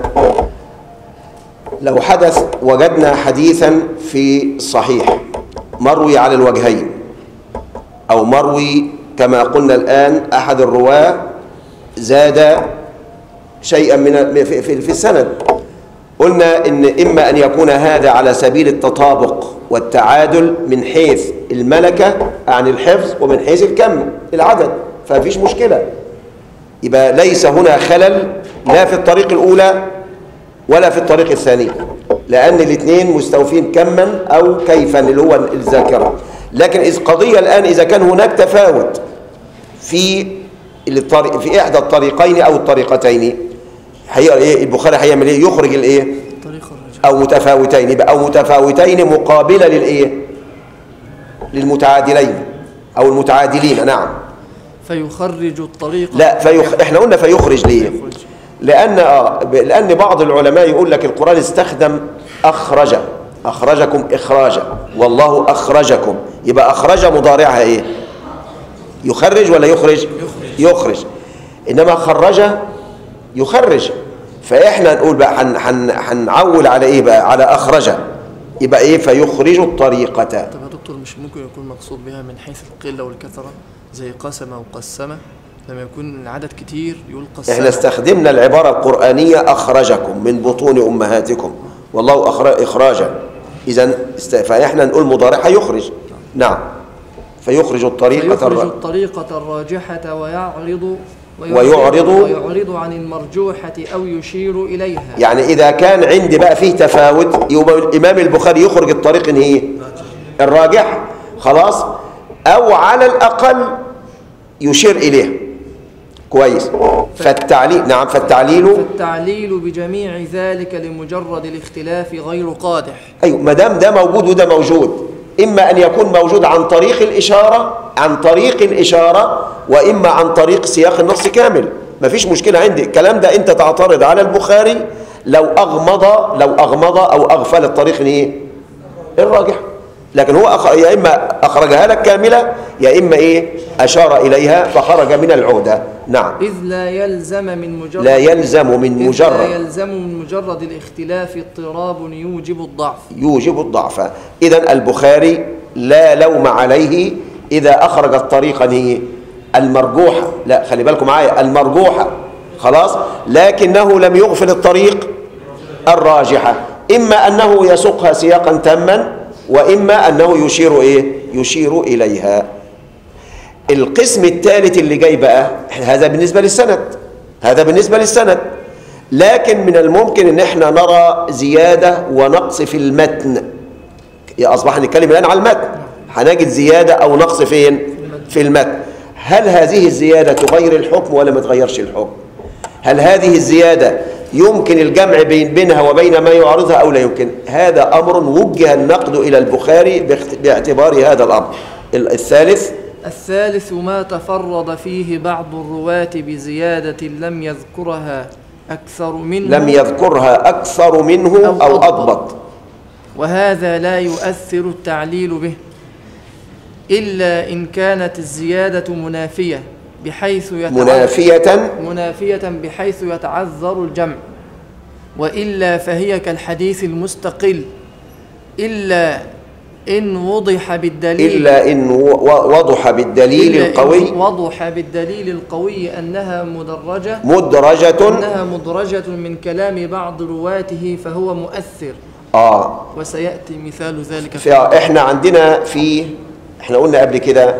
لو حدث وجدنا حديثا في الصحيح مروي على الوجهين أو مروي كما قلنا الآن أحد الرواة زاد شيئا من في, في, في السند قلنا إن إما أن يكون هذا على سبيل التطابق والتعادل من حيث الملكة عن الحفظ ومن حيث الكم العدد فمفيش مشكلة يبقى ليس هنا خلل لا في الطريق الأولى ولا في الطريق الثاني لأن الاثنين مستوفين كما أو كيفا اللي هو الذاكرة لكن إذ قضية الآن إذا كان هناك تفاوت في الطريق في إحدى الطريقين أو الطريقتين هي إيه البخاري هيعمل إيه يخرج الإيه طريق الرجال أو متفاوتين يبقى أو متفاوتين مقابلة للإيه للمتعادلين أو المتعادلين نعم فيخرج الطريق لا فيخ... احنا قلنا فيخرج ليه فيخرج. لان اه ب- لان بعض العلماء يقول لك القران استخدم اخرج اخرجكم اخراجا والله اخرجكم يبقى اخرج مضارعها ايه يخرج ولا يخرج يخرج انما خرج يخرج فاحنا نقول بقى هن- هن- هنعول على ايه بقى على اخرج يبقى ايه فيخرج الطريقه طب يا دكتور مش ممكن يكون مقصود بها من حيث القلة والكثرة زي قسم وقسمة لما يكون العدد كتير يقول قسمة احنا استخدمنا العبارة القرآنية أخرجكم من بطون أمهاتكم والله أخر- إخراجا إذا است... فإحنا نقول مضارعها يخرج نعم فيخرج الطريقة فيخرج الر... الطريقة الراجحة ويعرض ويعرض- ويعرض عن المرجوحة أو يشير إليها يعني إذا كان عندي بقى فيه تفاوت يبقى الإمام البخاري يخرج الطريق إن هي الراجح خلاص أو على الأقل يشير إليه كويس فالتعليل نعم فالتعليل فالتعليل بجميع ذلك لمجرد الاختلاف غير قادح ايوه ما دام ده موجود وده موجود اما ان يكون موجود عن طريق الاشاره عن طريق الاشاره واما عن طريق سياق النص كامل مفيش مشكله عندي الكلام ده انت تعترض على البخاري لو اغمض لو اغمض او اغفل الطريق ايه الراجح لكن هو أخ... يا اما اخرجها لك كامله يا اما ايه اشار اليها فخرج من العهده نعم إذ لا يلزم من مجرد لا يلزم من إذ لا مجرد يلزم من مجرد الاختلاف اضطراب يوجب الضعف يوجب الضعف إذا البخاري لا لوم عليه إذا أخرج الطريقة هي المرجوحة لا خلي بالكم معايا المرجوحة خلاص لكنه لم يغفل الطريق الراجحة إما أنه يسوقها سياقا تاما وإما أنه يشير إيه يشير إليها القسم الثالث اللي جاي بقى هذا بالنسبة للسند هذا بالنسبة للسند لكن من الممكن ان احنا نرى زيادة ونقص في المتن يا اصبح نتكلم الان على المتن هنجد زيادة او نقص فين في المتن هل هذه الزيادة تغير الحكم ولا ما تغيرش الحكم هل هذه الزيادة يمكن الجمع بين بينها وبين ما يعارضها او لا يمكن هذا امر وجه النقد الى البخاري باخت- باعتبار هذا الامر الثالث الثالث ما تفرد فيه بعض الرواة بزيادة لم يذكرها أكثر منه لم يذكرها أكثر منه أو أو أضبط. أضبط وهذا لا يؤثر التعليل به إلا إن كانت الزيادة منافية بحيث يتعذر منافية منافية بحيث يتعذر الجمع وإلا فهي كالحديث المستقل إلا إن وضح بالدليل إلا إن و- وضح بالدليل إلا إن القوي وضح بالدليل القوي أنها مدرجة مدرجة أنها مدرجة من كلام بعض رواته فهو مؤثر آه وسيأتي مثال ذلك في إحنا عندنا في إحنا قلنا قبل كده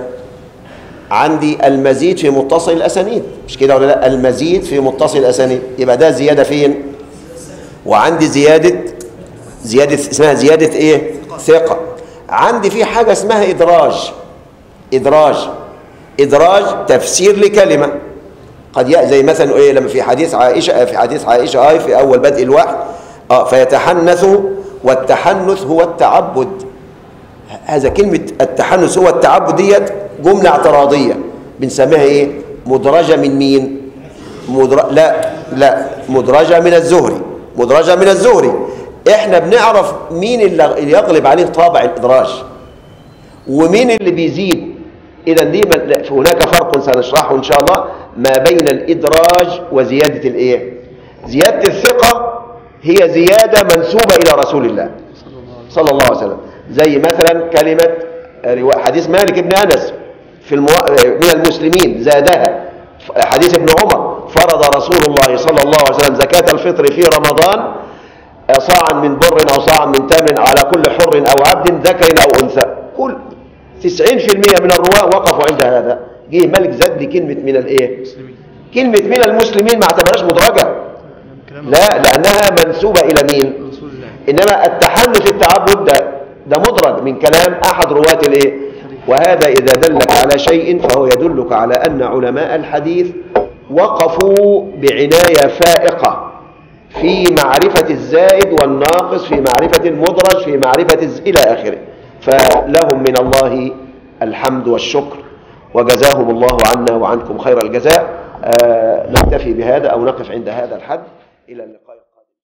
عندي المزيد في متصل الأسانيد مش كده ولا لا المزيد في متصل الأسانيد يبقى ده زيادة فين وعندي زيادة زيادة اسمها زيادة إيه ثقة عندي في حاجة اسمها إدراج إدراج إدراج تفسير لكلمة قد يأتي زي مثلا إيه لما في حديث عائشة في حديث عائشة هاي في أول بدء الوحي آه فيتحنث والتحنث هو التعبد هذا كلمة التحنث هو التعبد ديت جملة اعتراضية بنسميها إيه مدرجة من مين مدر... لا لا مدرجة من الزهري مدرجة من الزهري احنا بنعرف مين اللي اللي يغلب عليه طابع الإدراج ومين اللي بيزيد إذا دي من- هناك فرق سنشرحه إن شاء الله ما بين الإدراج وزيادة الإيه؟ زيادة الثقة هي زيادة منسوبة إلى رسول الله صلى الله عليه وسلم زي مثلا كلمة روا- حديث مالك بن أنس في المو... من المسلمين زادها حديث ابن عمر فرض رسول الله صلى الله عليه وسلم زكاة الفطر في رمضان صاعا من بر أو صاعا من تمر على كل حر أو عبد ذكر أو أنثى كل 90% من الرواة وقفوا عند هذا جه ملك زاد لي كلمة من الإيه كلمة من المسلمين ما اعتبرهاش مدرجة كلام لا لأنها منسوبة إلى مين رسول الله إنما التحنث التعبد ده ده مدرج من كلام أحد رواة الإيه وهذا إذا دلك على شيء فهو يدلك على أن علماء الحديث وقفوا بعناية فائقة في معرفة الزائد والناقص في معرفة المدرج في معرفة الز... إلى آخره فلهم من الله الحمد والشكر وجزاهم الله عنا وعنكم خير الجزاء آه نكتفي بهذا أو نقف عند هذا الحد إلى اللقاء القادم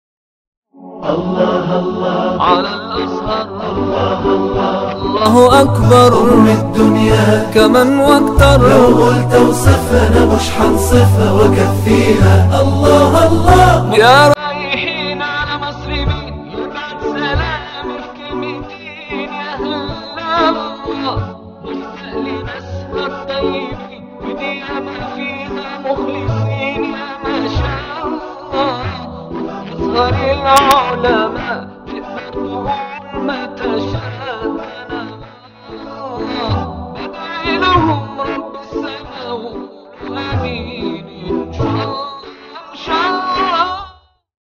على الأزهر الله أكبر أم الدنيا كمن واكتر لو قلت اوصفها انا مش حنصفها واكفيها الله الله يا رايحين على مصر مين يبعت سلامي في كلمتين يا هلا الله مشتاق لناسها الطيبين ودي ما فيها مخلصين يا ما شاء الله يظهر العار